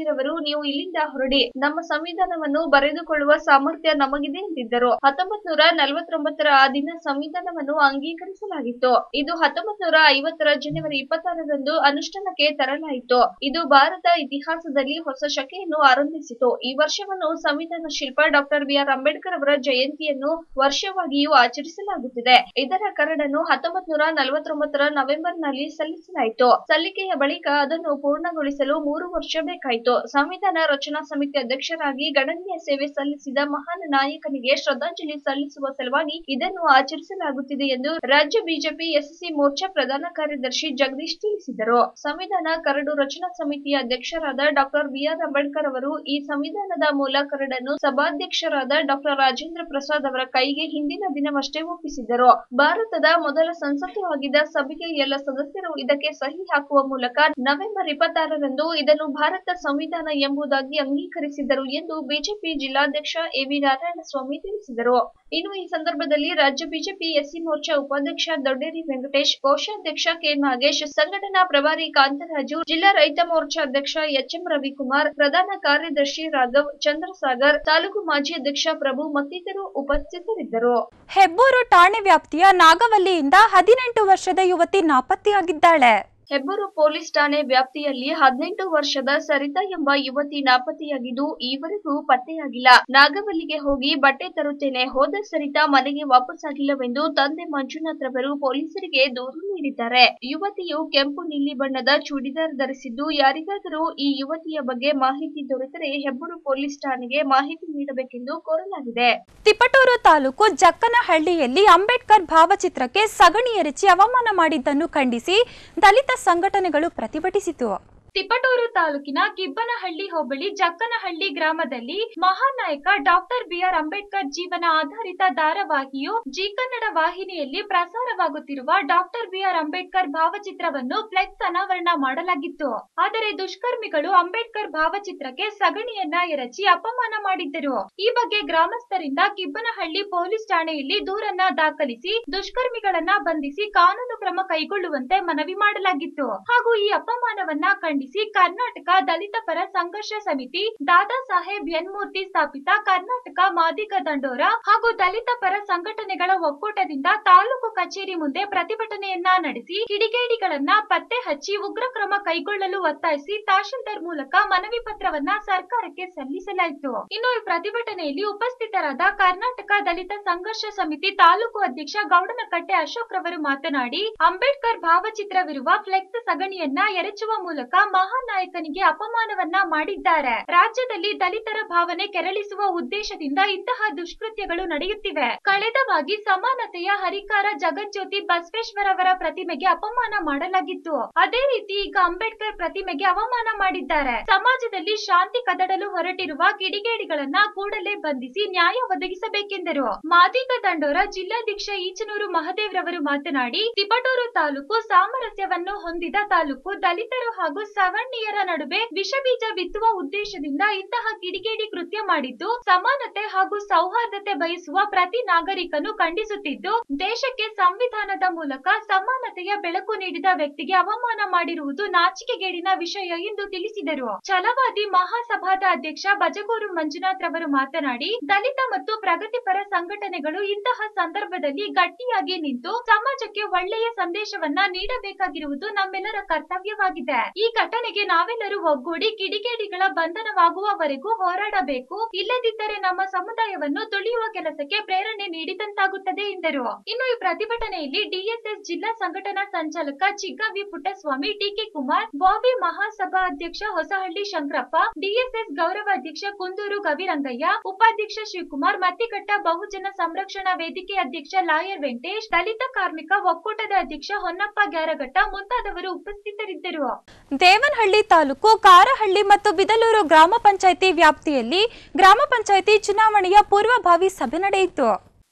ಗಾಂಧೀಜಿರವರು ನೀವು ಇಲ್ಲಿಂದ ಹೊರಡಿ ನಮ್ಮ ಸಂವಿಧಾನವನ್ನು ಬರೆದುಕೊಳ್ಳುವ ಸಾಮರ್ಥ್ಯ ನಮಗಿದೆ ಎಂದಿದ್ದರು ಹತ್ತೊಂಬತ್ ನೂರ ನಲವತ್ತೊಂಬತ್ತರ ಆ ದಿನ ಸಂವಿಧಾನವನ್ನು ಅಂಗೀಕರಿಸಲಾಗಿತ್ತು ಇದು ಹತ್ತೊಂಬತ್ ನೂರ ಐವತ್ತರ ಜನವರಿ ಇಪ್ಪತ್ತಾರರಂದು ಅನುಷ್ಠಾನಕ್ಕೆ ತರಲಾಯಿತು ಇದು ಭಾರತ ಇತಿಹಾಸದಲ್ಲಿ ಹೊಸ ಶಕೆಯನ್ನು ಆರಂಭಿಸಿತು ಈ ವರ್ಷವನ್ನು ಸಂವಿಧಾನ ಶಿಲ್ಪ ಡಾಕ್ಟರ್ ಬಿಆರ್ ಅಂಬೇಡ್ಕರ್ ಅವರ ಜಯಂತಿಯನ್ನು ವರ್ಷವಾಗಿಯೂ ಆಚರಿಸಲಾಗುತ್ತಿದೆ ಇದರ ಕರಡನ್ನು ಹತ್ತೊಂಬತ್ ನೂರ ನಲವತ್ತೊಂಬತ್ತರ ನವೆಂಬರ್ ನಲ್ಲಿ ಸಲ್ಲಿಸಲಾಯಿತು ಸಲ್ಲಿಕೆಯ ಬಳಿಕ ಅದನ್ನು ಪೂರ್ಣಗೊಳಿಸಲು ಮೂರು ವರ್ಷ ಬೇಕಾಯಿತು ಸಂವಿಧಾನ ರಚನಾ ಸಮಿತಿ ಅಧ್ಯಕ್ಷರಾಗಿ ಗಣನೀಯ ಸೇವೆ ಸಲ್ಲಿಸಿದ ಮಹಾನ್ ನಾಯಕನಿಗೆ ಶ್ರದ್ಧಾಂಜಲಿ ಸಲ್ಲಿಸುವ ಸಲುವಾಗಿ ಇದನ್ನು ಆಚರಿಸಲಾಗುತ್ತಿದೆ ಎಂದು ರಾಜ್ಯ ಬಿಜೆಪಿ ಎಸ್ಎಸ್ಸಿ ಮೋರ್ಚಾ ಪ್ರಧಾನ ಕಾರ್ಯದರ್ಶಿ ಜಗದೀಶ್ ತಿಳಿಸಿದರು ಸಂವಿಧಾನ ಕರಡು ರಚನಾ ಸಮಿತಿಯ ಅಧ್ಯಕ್ಷರಾದ ಡಾಕ್ಟರ್ ಬಿಆರ್ ಅಂಬೇಡ್ಕರ್ ಅವರು ಈ ಸಂವಿಧಾನದ ಮೂಲ ಕರಡನ್ನು ಸಭಾಧ್ಯಕ್ಷರಾದ ಡಾಕ್ಟರ್ ರಾಜೇಂದ್ರ ಪ್ರಸಾದ್ ಅವರ ಕೈಗೆ ಹಿಂದಿನ ದಿನವಷ್ಟೇ ಒಪ್ಪಿಸಿದ್ದರು ಭಾರತದ ಮೊದಲ ಸಂಸತ್ತು ಆಗಿದ್ದ ಸಭೆಯ ಎಲ್ಲ ಸದಸ್ಯರು ಇದಕ್ಕೆ ಸಹಿ ಹಾಕುವ ಮೂಲಕ ನವೆಂಬರ್ ಇಪ್ಪತ್ತಾರರಂದು ಇದನ್ನು ಭಾರತ ಸಂವಿಧಾನ ಎಂಬುದಾಗಿ ಅಂಗೀಕರಿಸಿದರು ಎಂದು ಬಿಜೆಪಿ ಜಿಲ್ಲಾಧ್ಯಕ್ಷ ಎವಿ ನಾರಾಯಣಸ್ವಾಮಿ ತಿಳಿಸಿದರು ಇನ್ನು ಈ ಸಂದರ್ಭದಲ್ಲಿ ರಾಜ್ಯ ಬಿಜೆಪಿ ಎಸ್ಸಿ ಮೋರ್ಚಾ ಉಪಾಧ್ಯಕ್ಷ ದೊಡ್ಡೇರಿ ವೆಂಕಟೇಶ್ ಕೋಶಾಧ್ಯಕ್ಷ ಕೆ ನಾಗೇಶ್ ಸಂಘಟನಾ ಪ್ರಭಾರಿ ಕಾಂತರಾಜು ಜಿಲ್ಲಾ ರೈತ ಮೋರ್ಚಾ ಅಧ್ಯಕ್ಷ ಎಚ್ಎಂ ರವಿಕುಮಾರ್ ಪ್ರಧಾನ ಕಾರ್ಯದರ್ಶಿ ರಾಘವ್ ಚಂದ್ರಸಾಗರ್ ತಾಲೂಕು ಮಾಜಿ ಅಧ್ಯಕ್ಷ ಪ್ರಭು ಮತ್ತಿತರರು ಉಪಸ್ಥಿತರಿದ್ದರು ಹೆಬ್ಬೂರು ಠಾಣೆ ವ್ಯಾಪ್ತಿಯ ನಾಗವಲ್ಲಿಯಿಂದ ಹದಿನೆಂಟು ವರ್ಷದ ಯುವತಿ ನಾಪತ್ತೆಯಾಗಿದ್ದಾಳೆ ಹೆಬ್ಬೂರು ಪೊಲೀಸ್ ಠಾಣೆ ವ್ಯಾಪ್ತಿಯಲ್ಲಿ ಹದಿನೆಂಟು ವರ್ಷದ ಸರಿತಾ ಎಂಬ ಯುವತಿ ನಾಪತ್ತೆಯಾಗಿದ್ದು ಈವರೆಗೂ ಪತ್ತೆಯಾಗಿಲ್ಲ ನಾಗವಲ್ಲಿಗೆ ಹೋಗಿ ಬಟ್ಟೆ ತರುತ್ತೇನೆ ಹೋದ ಸರಿತಾ ಮನೆಗೆ ವಾಪಸ್ಸಾಗಿಲ್ಲವೆಂದು ತಂದೆ ಮಂಜುನಾಥ್ ರವರು ಪೊಲೀಸರಿಗೆ ದೂರು ನೀಡಿದ್ದಾರೆ ಯುವತಿಯು ಕೆಂಪು ನೀಲಿ ಬಣ್ಣದ ಚೂಡಿದಾರ್ ಧರಿಸಿದ್ದು ಯಾರಿಗಾದರೂ ಈ ಯುವತಿಯ ಬಗ್ಗೆ ಮಾಹಿತಿ ದೊರೆತರೆ ಹೆಬ್ಬೂರು ಪೊಲೀಸ್ ಠಾಣೆಗೆ ಮಾಹಿತಿ ನೀಡಬೇಕೆಂದು ಕೋರಲಾಗಿದೆ ತಿಪಟೂರು ತಾಲೂಕು ಜಕ್ಕನಹಳ್ಳಿಯಲ್ಲಿ ಅಂಬೇಡ್ಕರ್ ಭಾವಚಿತ್ರಕ್ಕೆ ಸಗಣಿ ಎರಚಿ ಅವಮಾನ ಮಾಡಿದ್ದನ್ನು ಖಂಡಿಸಿ ದಲಿತ ಸಂಘಟನೆಗಳು ಪ್ರತಿಭಟಿಸಿತು ತಿಪಟೂರು ತಾಲೂಕಿನ ಕಿಬ್ಬನಹಳ್ಳಿ ಹೋಬಳಿ ಜಕ್ಕನಹಳ್ಳಿ ಗ್ರಾಮದಲ್ಲಿ ಮಹಾನಾಯಕ ಡಾಕ್ಟರ್ ಬಿಆರ್ ಅಂಬೇಡ್ಕರ್ ಜೀವನ ಆಧಾರಿತ ಧಾರಾವಾಹಿಯು ಜಿ ಕನ್ನಡ ವಾಹಿನಿಯಲ್ಲಿ ಪ್ರಸಾರವಾಗುತ್ತಿರುವ ಡಾಕ್ಟರ್ ಬಿಆರ್ ಅಂಬೇಡ್ಕರ್ ಭಾವಚಿತ್ರವನ್ನು ಫ್ಲೆಕ್ಸ್ ಅನಾವರಣ ಮಾಡಲಾಗಿತ್ತು ಆದರೆ ದುಷ್ಕರ್ಮಿಗಳು ಅಂಬೇಡ್ಕರ್ ಭಾವಚಿತ್ರಕ್ಕೆ ಸಗಣಿಯನ್ನ ಎರಚಿ ಅಪಮಾನ ಮಾಡಿದ್ದರು ಈ ಬಗ್ಗೆ ಗ್ರಾಮಸ್ಥರಿಂದ ಕಿಬ್ಬನಹಳ್ಳಿ ಪೊಲೀಸ್ ಠಾಣೆಯಲ್ಲಿ ದೂರನ್ನ ದಾಖಲಿಸಿ ದುಷ್ಕರ್ಮಿಗಳನ್ನ ಬಂಧಿಸಿ ಕಾನೂನು ಕ್ರಮ ಕೈಗೊಳ್ಳುವಂತೆ ಮನವಿ ಮಾಡಲಾಗಿತ್ತು ಹಾಗೂ ಈ ಅಪಮಾನವನ್ನ ಖಂಡಿಸಿ ಕರ್ನಾಟಕ ದಲಿತ ಪರ ಸಂಘರ್ಷ ಸಮಿತಿ ದಾದಾ ಸಾಹೇಬ್ ಎನ್ಮೂರ್ತಿ ಸ್ಥಾಪಿತ ಕರ್ನಾಟಕ ಮಾದಿಗ ದಂಡೋರ ಹಾಗೂ ದಲಿತ ಪರ ಸಂಘಟನೆಗಳ ಒಕ್ಕೂಟದಿಂದ ತಾಲೂಕು ಕಚೇರಿ ಮುಂದೆ ಪ್ರತಿಭಟನೆಯನ್ನ ನಡೆಸಿ ಕಿಡಿಗೇಡಿಗಳನ್ನ ಪತ್ತೆ ಹಚ್ಚಿ ಉಗ್ರ ಕ್ರಮ ಕೈಗೊಳ್ಳಲು ಒತ್ತಾಯಿಸಿ ತಹಶೀಲ್ದಾರ್ ಮೂಲಕ ಮನವಿ ಪತ್ರವನ್ನ ಸರ್ಕಾರಕ್ಕೆ ಸಲ್ಲಿಸಲಾಯಿತು ಇನ್ನು ಈ ಪ್ರತಿಭಟನೆಯಲ್ಲಿ ಉಪಸ್ಥಿತರಾದ ಕರ್ನಾಟಕ ದಲಿತ ಸಂಘರ್ಷ ಸಮಿತಿ ತಾಲೂಕು ಅಧ್ಯಕ್ಷ ಗೌಡನಕಟ್ಟೆ ಅಶೋಕ್ ರವರು ಮಾತನಾಡಿ ಅಂಬೇಡ್ಕರ್ ಭಾವಚಿತ್ರವಿರುವ ಫ್ಲೆಕ್ಸ್ ಸಗಣಿಯನ್ನ ಎರಚುವ ಮೂಲಕ ಮಹಾನ್ ನಾಯಕನಿಗೆ ಅಪಮಾನವನ್ನ ಮಾಡಿದ್ದಾರೆ ರಾಜ್ಯದಲ್ಲಿ ದಲಿತರ ಭಾವನೆ ಕೆರಳಿಸುವ ಉದ್ದೇಶದಿಂದ ಇಂತಹ ದುಷ್ಕೃತ್ಯಗಳು ನಡೆಯುತ್ತಿವೆ ಕಳೆದವಾಗಿ ಸಮಾನತೆಯ ಹರಿಕಾರ ಜಗಜ್ಯೋತಿ ಬಸವೇಶ್ವರ ಅವರ ಪ್ರತಿಮೆಗೆ ಅಪಮಾನ ಮಾಡಲಾಗಿತ್ತು ಅದೇ ರೀತಿ ಈಗ ಅಂಬೇಡ್ಕರ್ ಪ್ರತಿಮೆಗೆ ಅವಮಾನ ಮಾಡಿದ್ದಾರೆ ಸಮಾಜದಲ್ಲಿ ಶಾಂತಿ ಕದಡಲು ಹೊರಟಿರುವ ಕಿಡಿಗೇಡಿಗಳನ್ನ ಕೂಡಲೇ ಬಂಧಿಸಿ ನ್ಯಾಯ ಒದಗಿಸಬೇಕೆಂದರು ಮಾದಿಗ ದಂಡೋರ ಜಿಲ್ಲಾಧ್ಯಕ್ಷ ಈಚನೂರು ಮಹದೇವ್ ರವರು ಮಾತನಾಡಿ ತಿಪಟೂರು ತಾಲೂಕು ಸಾಮರಸ್ಯವನ್ನು ಹೊಂದಿದ ತಾಲೂಕು ದಲಿತರು ಹಾಗೂ ಸವರ್ಣೀಯರ ನಡುವೆ ವಿಷಬೀಜ ಬಿತ್ತುವ ಉದ್ದೇಶದಿಂದ ಇಂತಹ ಕಿಡಿಗೇಡಿ ಕೃತ್ಯ ಮಾಡಿದ್ದು ಸಮಾನತೆ ಹಾಗೂ ಸೌಹಾರ್ದತೆ ಬಯಸುವ ಪ್ರತಿ ನಾಗರಿಕನು ಖಂಡಿಸುತ್ತಿದ್ದು ದೇಶಕ್ಕೆ ಸಂವಿಧಾನದ ಮೂಲಕ ಸಮಾನತೆಯ ಬೆಳಕು ನೀಡಿದ ವ್ಯಕ್ತಿಗೆ ಅವಮಾನ ಮಾಡಿರುವುದು ನಾಚಿಕೆಗೇಡಿನ ವಿಷಯ ಎಂದು ತಿಳಿಸಿದರು ಛಲವಾದಿ ಮಹಾಸಭಾದ ಅಧ್ಯಕ್ಷ ಬಜಗೂರು ಮಂಜುನಾಥ್ ರವರು ಮಾತನಾಡಿ ದಲಿತ ಮತ್ತು ಪ್ರಗತಿಪರ ಸಂಘಟನೆಗಳು ಇಂತಹ ಸಂದರ್ಭದಲ್ಲಿ ಗಟ್ಟಿಯಾಗಿ ನಿಂತು ಸಮಾಜಕ್ಕೆ ಒಳ್ಳೆಯ ಸಂದೇಶವನ್ನ ನೀಡಬೇಕಾಗಿರುವುದು ನಮ್ಮೆಲ್ಲರ ಕರ್ತವ್ಯವಾಗಿದೆ ಈ ಘಟನೆಗೆ ನಾವೆಲ್ಲರೂ ಒಗ್ಗೂಡಿ ಕಿಡಿಗೇಡಿಗಳ ಬಂಧನವಾಗುವವರೆಗೂ ಹೋರಾಡಬೇಕು ಇಲ್ಲದಿದ್ದರೆ ನಮ್ಮ ಸಮುದಾಯವನ್ನು ತುಳಿಯುವ ಕೆಲಸಕ್ಕೆ ಪ್ರೇರಣೆ ನೀಡಿದಂತಾಗುತ್ತದೆ ಎಂದರು ಇನ್ನು ಈ ಪ್ರತಿಭಟನೆಯಲ್ಲಿ ಡಿಎಸ್ಎಸ್ ಜಿಲ್ಲಾ ಸಂಘಟನಾ ಸಂಚಾಲಕ ಚಿಗ್ಗಾವಿ ಪುಟ್ಟಸ್ವಾಮಿ ಟಿಕೆ ಕುಮಾರ್ ಬಾಬಿ ಮಹಾಸಭಾ ಅಧ್ಯಕ್ಷ ಹೊಸಹಳ್ಳಿ ಶಂಕರಪ್ಪ ಡಿಎಸ್ಎಸ್ ಗೌರವ ಅಧ್ಯಕ್ಷ ಕುಂದೂರು ಗವಿರಂಗಯ್ಯ ಉಪಾಧ್ಯಕ್ಷ ಶಿವಕುಮಾರ್ ಮತ್ತಿಕಟ್ಟ ಬಹುಜನ ಸಂರಕ್ಷಣಾ ವೇದಿಕೆ ಅಧ್ಯಕ್ಷ ಲಾಯರ್ ವೆಂಕಟೇಶ್ ದಲಿತ ಕಾರ್ಮಿಕ ಒಕ್ಕೂಟದ ಅಧ್ಯಕ್ಷ ಹೊನ್ನಪ್ಪ ಗ್ಯಾರಘಟ್ಟ ಮುಂತಾದವರು ಉಪಸ್ಥಿತರಿದ್ದರು ದೇವನಹಳ್ಳಿ ತಾಲೂಕು ಕಾರಹಳ್ಳಿ ಮತ್ತು ಬಿದಲೂರು ಗ್ರಾಮ ಪಂಚಾಯಿತಿ ವ್ಯಾಪ್ತಿಯಲ್ಲಿ ಗ್ರಾಮ ಪಂಚಾಯಿತಿ ಚುನಾವಣೆಯ ಪೂರ್ವಭಾವಿ ಸಭೆ ನಡೆಯಿತು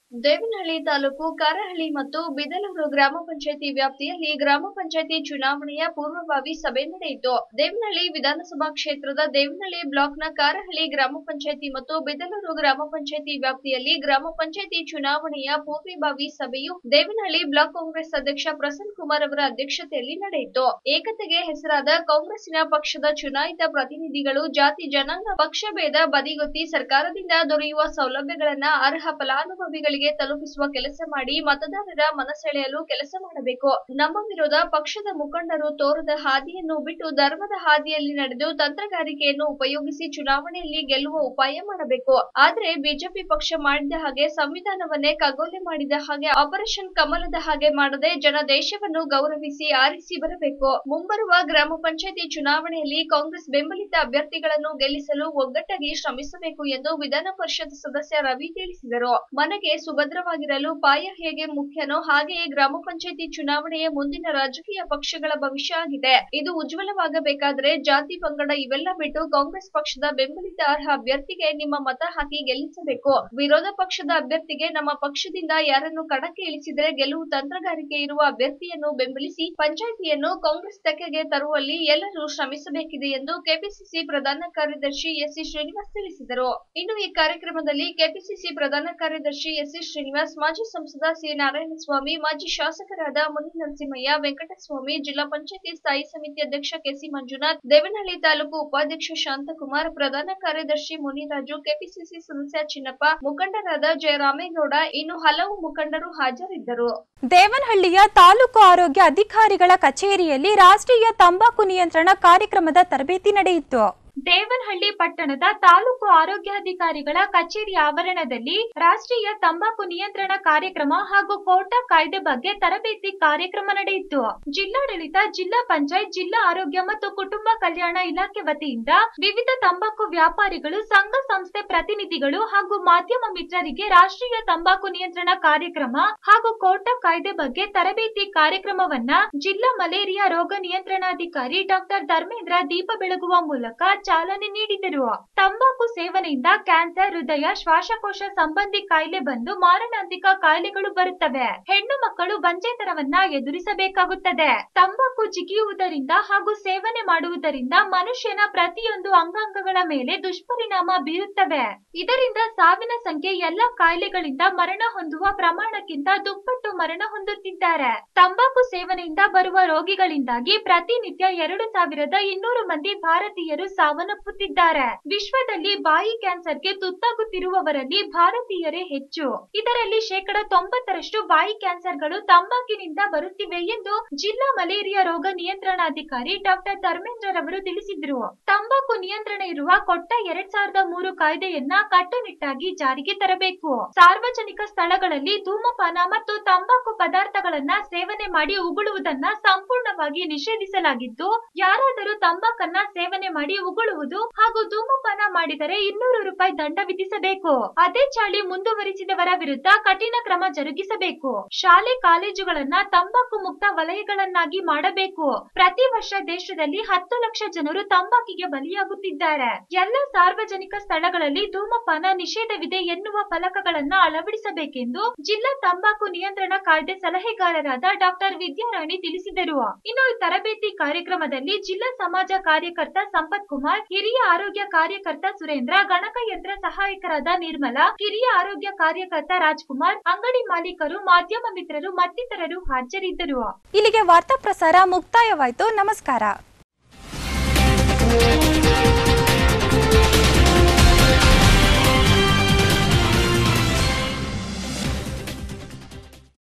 ದೇವನಹಳ್ಳಿ ತಾಲೂಕು ಕಾರಹಳ್ಳಿ ಮತ್ತು ಬಿದಲೂರು ಗ್ರಾಮ ಪಂಚಾಯತಿ ವ್ಯಾಪ್ತಿಯಲ್ಲಿ ಗ್ರಾಮ ಪಂಚಾಯತಿ ಚುನಾವಣೆಯ ಪೂರ್ವಭಾವಿ ಸಭೆ ನಡೆಯಿತು ದೇವನಹಳ್ಳಿ ವಿಧಾನಸಭಾ ಕ್ಷೇತ್ರದ ದೇವನಹಳ್ಳಿ ಬ್ಲಾಕ್ನ ಕಾರಹಳ್ಳಿ ಗ್ರಾಮ ಪಂಚಾಯತಿ ಮತ್ತು ಬಿದಲೂರು ಗ್ರಾಮ ಪಂಚಾಯತಿ ವ್ಯಾಪ್ತಿಯಲ್ಲಿ ಗ್ರಾಮ ಪಂಚಾಯತಿ ಚುನಾವಣೆಯ ಪೂರ್ವಭಾವಿ ಸಭೆಯು ದೇವನಹಳ್ಳಿ ಬ್ಲಾಕ್ ಕಾಂಗ್ರೆಸ್ ಅಧ್ಯಕ್ಷ ಪ್ರಸನ್ನ ಕುಮಾರ್ ಅವರ ಅಧ್ಯಕ್ಷತೆಯಲ್ಲಿ ನಡೆಯಿತು ಏಕತೆಗೆ ಹೆಸರಾದ ಕಾಂಗ್ರೆಸ್ಸಿನ ಪಕ್ಷದ ಚುನಾಯಿತ ಪ್ರತಿನಿಧಿಗಳು ಜಾತಿ ಜನಾಂಗ ಪಕ್ಷಭೇದ ಬದಿಗೊತ್ತಿ ಸರ್ಕಾರದಿಂದ ದೊರೆಯುವ ಸೌಲಭ್ಯಗಳನ್ನ ಅರ್ಹ ಫಲಾನುಭವಿಗಳಿಗೆ ತಲುಪಿಸುವ ಕೆಲಸ ಮಾಡಿ ಮತದಾರರ ಮನಸೆಳೆಯಲು ಕೆಲಸ ಮಾಡಬೇಕು ನಮ್ಮ ವಿರೋಧ ಪಕ್ಷದ ಮುಖಂಡರು ತೋರದ ಹಾದಿಯನ್ನು ಬಿಟ್ಟು ಧರ್ಮದ ಹಾದಿಯಲ್ಲಿ ನಡೆದು ತಂತ್ರಗಾರಿಕೆಯನ್ನು ಉಪಯೋಗಿಸಿ ಚುನಾವಣೆಯಲ್ಲಿ ಗೆಲ್ಲುವ ಉಪಾಯ ಮಾಡಬೇಕು ಆದ್ರೆ ಬಿಜೆಪಿ ಪಕ್ಷ ಮಾಡಿದ ಹಾಗೆ ಸಂವಿಧಾನವನ್ನೇ ಕಗ್ಗೊಲೆ ಮಾಡಿದ ಹಾಗೆ ಆಪರೇಷನ್ ಕಮಲದ ಹಾಗೆ ಮಾಡದೆ ಜನ ದೇಶವನ್ನು ಗೌರವಿಸಿ ಆರಿಸಿ ಬರಬೇಕು ಮುಂಬರುವ ಗ್ರಾಮ ಪಂಚಾಯತಿ ಚುನಾವಣೆಯಲ್ಲಿ ಕಾಂಗ್ರೆಸ್ ಬೆಂಬಲಿತ ಅಭ್ಯರ್ಥಿಗಳನ್ನು ಗೆಲ್ಲಿಸಲು ಒಗ್ಗಟ್ಟಾಗಿ ಶ್ರಮಿಸಬೇಕು ಎಂದು ವಿಧಾನ ಪರಿಷತ್ ಸದಸ್ಯ ರವಿ ತಿಳಿಸಿದರು ಮನೆಗೆ ಸುಭದ್ರವಾಗಿರಲು ಪಾಯ ಹೇಗೆ ಮುಖ್ಯನೋ ಹಾಗೆಯೇ ಗ್ರಾಮ ಪಂಚಾಯತಿ ಚುನಾವಣೆಯ ಮುಂದಿನ ರಾಜಕೀಯ ಪಕ್ಷಗಳ ಭವಿಷ್ಯ ಆಗಿದೆ ಇದು ಉಜ್ವಲವಾಗಬೇಕಾದ್ರೆ ಜಾತಿ ಪಂಗಡ ಇವೆಲ್ಲ ಬಿಟ್ಟು ಕಾಂಗ್ರೆಸ್ ಪಕ್ಷದ ಬೆಂಬಲಿತ ಅರ್ಹ ಅಭ್ಯರ್ಥಿಗೆ ನಿಮ್ಮ ಮತ ಹಾಕಿ ಗೆಲ್ಲಿಸಬೇಕು ವಿರೋಧ ಪಕ್ಷದ ಅಭ್ಯರ್ಥಿಗೆ ನಮ್ಮ ಪಕ್ಷದಿಂದ ಯಾರನ್ನು ಕಣಕ್ಕೆ ಇಳಿಸಿದರೆ ಗೆಲುವು ತಂತ್ರಗಾರಿಕೆ ಇರುವ ಅಭ್ಯರ್ಥಿಯನ್ನು ಬೆಂಬಲಿಸಿ ಪಂಚಾಯಿತಿಯನ್ನು ಕಾಂಗ್ರೆಸ್ ತೆಕ್ಕೆಗೆ ತರುವಲ್ಲಿ ಎಲ್ಲರೂ ಶ್ರಮಿಸಬೇಕಿದೆ ಎಂದು ಕೆಪಿಸಿಸಿ ಪ್ರಧಾನ ಕಾರ್ಯದರ್ಶಿ ಎಸ್ಸಿ ಶ್ರೀನಿವಾಸ್ ತಿಳಿಸಿದರು ಇನ್ನು ಈ ಕಾರ್ಯಕ್ರಮದಲ್ಲಿ ಕೆಪಿಸಿಸಿ ಪ್ರಧಾನ ಕಾರ್ಯದರ್ಶಿ ಎಸ್ಸಿ ಶ್ರೀನಿವಾಸ್ ಮಾಜಿ ಸಂಸದ ಸಿ ನಾರಾಯಣಸ್ವಾಮಿ ಮಾಜಿ ಶಾಸಕರಾದ ಮುನಿ ನರಸಿಂಹಯ್ಯ ವೆಂಕಟಸ್ವಾಮಿ ಜಿಲ್ಲಾ ಪಂಚಾಯತಿ ಸ್ಥಾಯಿ ಸಮಿತಿ ಅಧ್ಯಕ್ಷ ಕೆಸಿ ಮಂಜುನಾಥ್ ದೇವನಹಳ್ಳಿ ತಾಲೂಕು ಉಪಾಧ್ಯಕ್ಷ ಶಾಂತಕುಮಾರ್ ಪ್ರಧಾನ ಕಾರ್ಯದರ್ಶಿ ಮುನಿರಾಜು ಕೆಪಿಸಿಸಿ ಸದಸ್ಯ ಚಿನ್ನಪ್ಪ ಮುಖಂಡರಾದ ಜಯರಾಮೇಗೌಡ ಇನ್ನು ಹಲವು ಮುಖಂಡರು ಹಾಜರಿದ್ದರು ದೇವನಹಳ್ಳಿಯ ತಾಲೂಕು ಆರೋಗ್ಯ ಅಧಿಕಾರಿಗಳ ಕಚೇರಿಯಲ್ಲಿ ರಾಷ್ಟ್ರೀಯ ತಂಬಾಕು ನಿಯಂತ್ರಣ ಕಾರ್ಯಕ್ರಮದ ತರಬೇತಿ ನಡೆಯಿತು ದೇವನಹಳ್ಳಿ ಪಟ್ಟಣದ ತಾಲೂಕು ಆರೋಗ್ಯಾಧಿಕಾರಿಗಳ ಕಚೇರಿ ಆವರಣದಲ್ಲಿ ರಾಷ್ಟ್ರೀಯ ತಂಬಾಕು ನಿಯಂತ್ರಣ ಕಾರ್ಯಕ್ರಮ ಹಾಗೂ ಕೋಟಾ ಕಾಯ್ದೆ ಬಗ್ಗೆ ತರಬೇತಿ ಕಾರ್ಯಕ್ರಮ ನಡೆಯಿತು ಜಿಲ್ಲಾಡಳಿತ ಜಿಲ್ಲಾ ಪಂಚಾಯತ್ ಜಿಲ್ಲಾ ಆರೋಗ್ಯ ಮತ್ತು ಕುಟುಂಬ ಕಲ್ಯಾಣ ಇಲಾಖೆ ವತಿಯಿಂದ ವಿವಿಧ ತಂಬಾಕು ವ್ಯಾಪಾರಿಗಳು ಸಂಘ ಸಂಸ್ಥೆ ಪ್ರತಿನಿಧಿಗಳು ಹಾಗೂ ಮಾಧ್ಯಮ ಮಿತ್ರರಿಗೆ ರಾಷ್ಟ್ರೀಯ ತಂಬಾಕು ನಿಯಂತ್ರಣ ಕಾರ್ಯಕ್ರಮ ಹಾಗೂ ಕೋಟಾ ಕಾಯ್ದೆ ಬಗ್ಗೆ ತರಬೇತಿ ಕಾರ್ಯಕ್ರಮವನ್ನ ಜಿಲ್ಲಾ ಮಲೇರಿಯಾ ರೋಗ ನಿಯಂತ್ರಣಾಧಿಕಾರಿ ಡಾಕ್ಟರ್ ಧರ್ಮೇಂದ್ರ ದೀಪ ಬೆಳಗುವ ಮೂಲಕ ಚಾಲನೆ ನೀಡಿದರು ತಂಬಾಕು ಸೇವನೆಯಿಂದ ಕ್ಯಾನ್ಸರ್ ಹೃದಯ ಶ್ವಾಸಕೋಶ ಸಂಬಂಧಿ ಕಾಯಿಲೆ ಬಂದು ಮಾರಣಾಂತಿಕ ಕಾಯಿಲೆಗಳು ಬರುತ್ತವೆ ಹೆಣ್ಣು ಮಕ್ಕಳು ಬಂಜೆತನವನ್ನ ಎದುರಿಸಬೇಕಾಗುತ್ತದೆ ತಂಬಾಕು ಜಿಗಿಯುವುದರಿಂದ ಹಾಗೂ ಸೇವನೆ ಮಾಡುವುದರಿಂದ ಮನುಷ್ಯನ ಪ್ರತಿಯೊಂದು ಅಂಗಾಂಗಗಳ ಮೇಲೆ ದುಷ್ಪರಿಣಾಮ ಬೀರುತ್ತವೆ ಇದರಿಂದ ಸಾವಿನ ಸಂಖ್ಯೆ ಎಲ್ಲಾ ಕಾಯಿಲೆಗಳಿಂದ ಮರಣ ಹೊಂದುವ ಪ್ರಮಾಣಕ್ಕಿಂತ ದುಪ್ಪಟ್ಟು ಮರಣ ಹೊಂದುತ್ತಿದ್ದಾರೆ ತಂಬಾಕು ಸೇವನೆಯಿಂದ ಬರುವ ರೋಗಿಗಳಿಂದಾಗಿ ಪ್ರತಿನಿತ್ಯ ಎರಡು ಸಾವಿರದ ಇನ್ನೂರು ಮಂದಿ ಭಾರತೀಯರು ಸಾವನ್ನಪ್ಪುತ್ತಿದ್ದಾರೆ ವಿಶ್ವದಲ್ಲಿ ಬಾಯಿ ಕ್ಯಾನ್ಸರ್ಗೆ ತುತ್ತಾಗುತ್ತಿರುವವರಲ್ಲಿ ಭಾರತೀಯರೇ ಹೆಚ್ಚು ಇದರಲ್ಲಿ ಶೇಕಡ ತೊಂಬತ್ತರಷ್ಟು ಬಾಯಿ ಕ್ಯಾನ್ಸರ್ಗಳು ತಂಬಾಕಿನಿಂದ ಬರುತ್ತಿವೆ ಎಂದು ಜಿಲ್ಲಾ ಮಲೇರಿಯಾ ರೋಗ ನಿಯಂತ್ರಣಾಧಿಕಾರಿ ಡಾಕ್ಟರ್ ಧರ್ಮೇಂದ್ರ ರವರು ತಿಳಿಸಿದ್ರು ತಂಬಾಕು ನಿಯಂತ್ರಣ ಇರುವ ಕೊಟ್ಟ ಎರಡ್ ಸಾವಿರದ ಮೂರು ಕಾಯ್ದೆಯನ್ನ ಕಟ್ಟುನಿಟ್ಟಾಗಿ ಜಾರಿಗೆ ತರಬೇಕು ಸಾರ್ವಜನಿಕ ಸ್ಥಳಗಳಲ್ಲಿ ಧೂಮಪಾನ ಮತ್ತು ತಂಬಾಕು ಪದಾರ್ಥಗಳನ್ನ ಸೇವನೆ ಮಾಡಿ ಉಗುಳುವುದನ್ನ ಸಂಪೂರ್ಣವಾಗಿ ನಿಷೇಧಿಸಲಾಗಿದ್ದು ಯಾರಾದರೂ ತಂಬಾಕನ್ನ ಸೇವನೆ ಮಾಡಿ ಉಗುಳುವುದು ಹಾಗೂ ಧೂಮಪಾನ ಮಾಡಿದರೆ ಇನ್ನೂರು ರೂಪಾಯಿ ದಂಡ ವಿಧಿಸಬೇಕು ಅದೇ ಚಾಳಿ ಮುಂದುವರಿಸಿದವರ ವಿರುದ್ಧ ಕಠಿಣ ಕ್ರಮ ಜರುಗಿಸಬೇಕು ಶಾಲೆ ಕಾಲೇಜುಗಳನ್ನ ತಂಬಾಕು ಮುಕ್ತ ವಲಯಗಳನ್ನಾಗಿ ಮಾಡಬೇಕು ಪ್ರತಿ ವರ್ಷ ದೇಶದಲ್ಲಿ ಹತ್ತು ಲಕ್ಷ ಜನರು ತಂಬಾಕಿಗೆ ಬಲಿಯಾಗುತ್ತಿದ್ದಾರೆ ಎಲ್ಲ ಸಾರ್ವಜನಿಕ ಸ್ಥಳಗಳಲ್ಲಿ ಧೂಮಪಾನ ನಿಷೇಧವಿದೆ ಎನ್ನುವ ಫಲಕಗಳನ್ನ ಅಳವಡಿಸಬೇಕೆಂದು ಜಿಲ್ಲಾ ತಂಬಾಕು ನಿಯಂತ್ರಣ ಕಾಯ್ದೆ ಸಲಹೆಗಾರರಾದ ಡಾಕ್ಟರ್ ವಿದ್ಯಾರಾಣಿ ತಿಳಿಸಿದರು ಇನ್ನು ಈ ತರಬೇತಿ ಕಾರ್ಯಕ್ರಮದಲ್ಲಿ ಜಿಲ್ಲಾ ಸಮಾಜ ಕಾರ್ಯಕರ್ತ ಸಂಪತ್ ಕುಮಾರ್ ಹಿರಿಯ ಆರೋಗ್ಯ ಕಾರ್ಯಕರ್ತ ಸುರೇಂದ್ರ ಗಣಕಯಂತ್ರ ಸಹಾಯಕರಾದ ನಿರ್ಮಲಾ ಕಿರಿಯ ಆರೋಗ್ಯ ಕಾರ್ಯಕರ್ತ ರಾಜ್ಕುಮಾರ್ ಅಂಗಡಿ ಮಾಲೀಕರು ಮಾಧ್ಯಮ ಮಿತ್ರರು ಮತ್ತಿತರರು ಹಾಜರಿದ್ದರು ಇಲ್ಲಿಗೆ ವಾರ್ತಾ ಪ್ರಸಾರ ಮುಕ್ತಾಯವಾಯಿತು ನಮಸ್ಕಾರ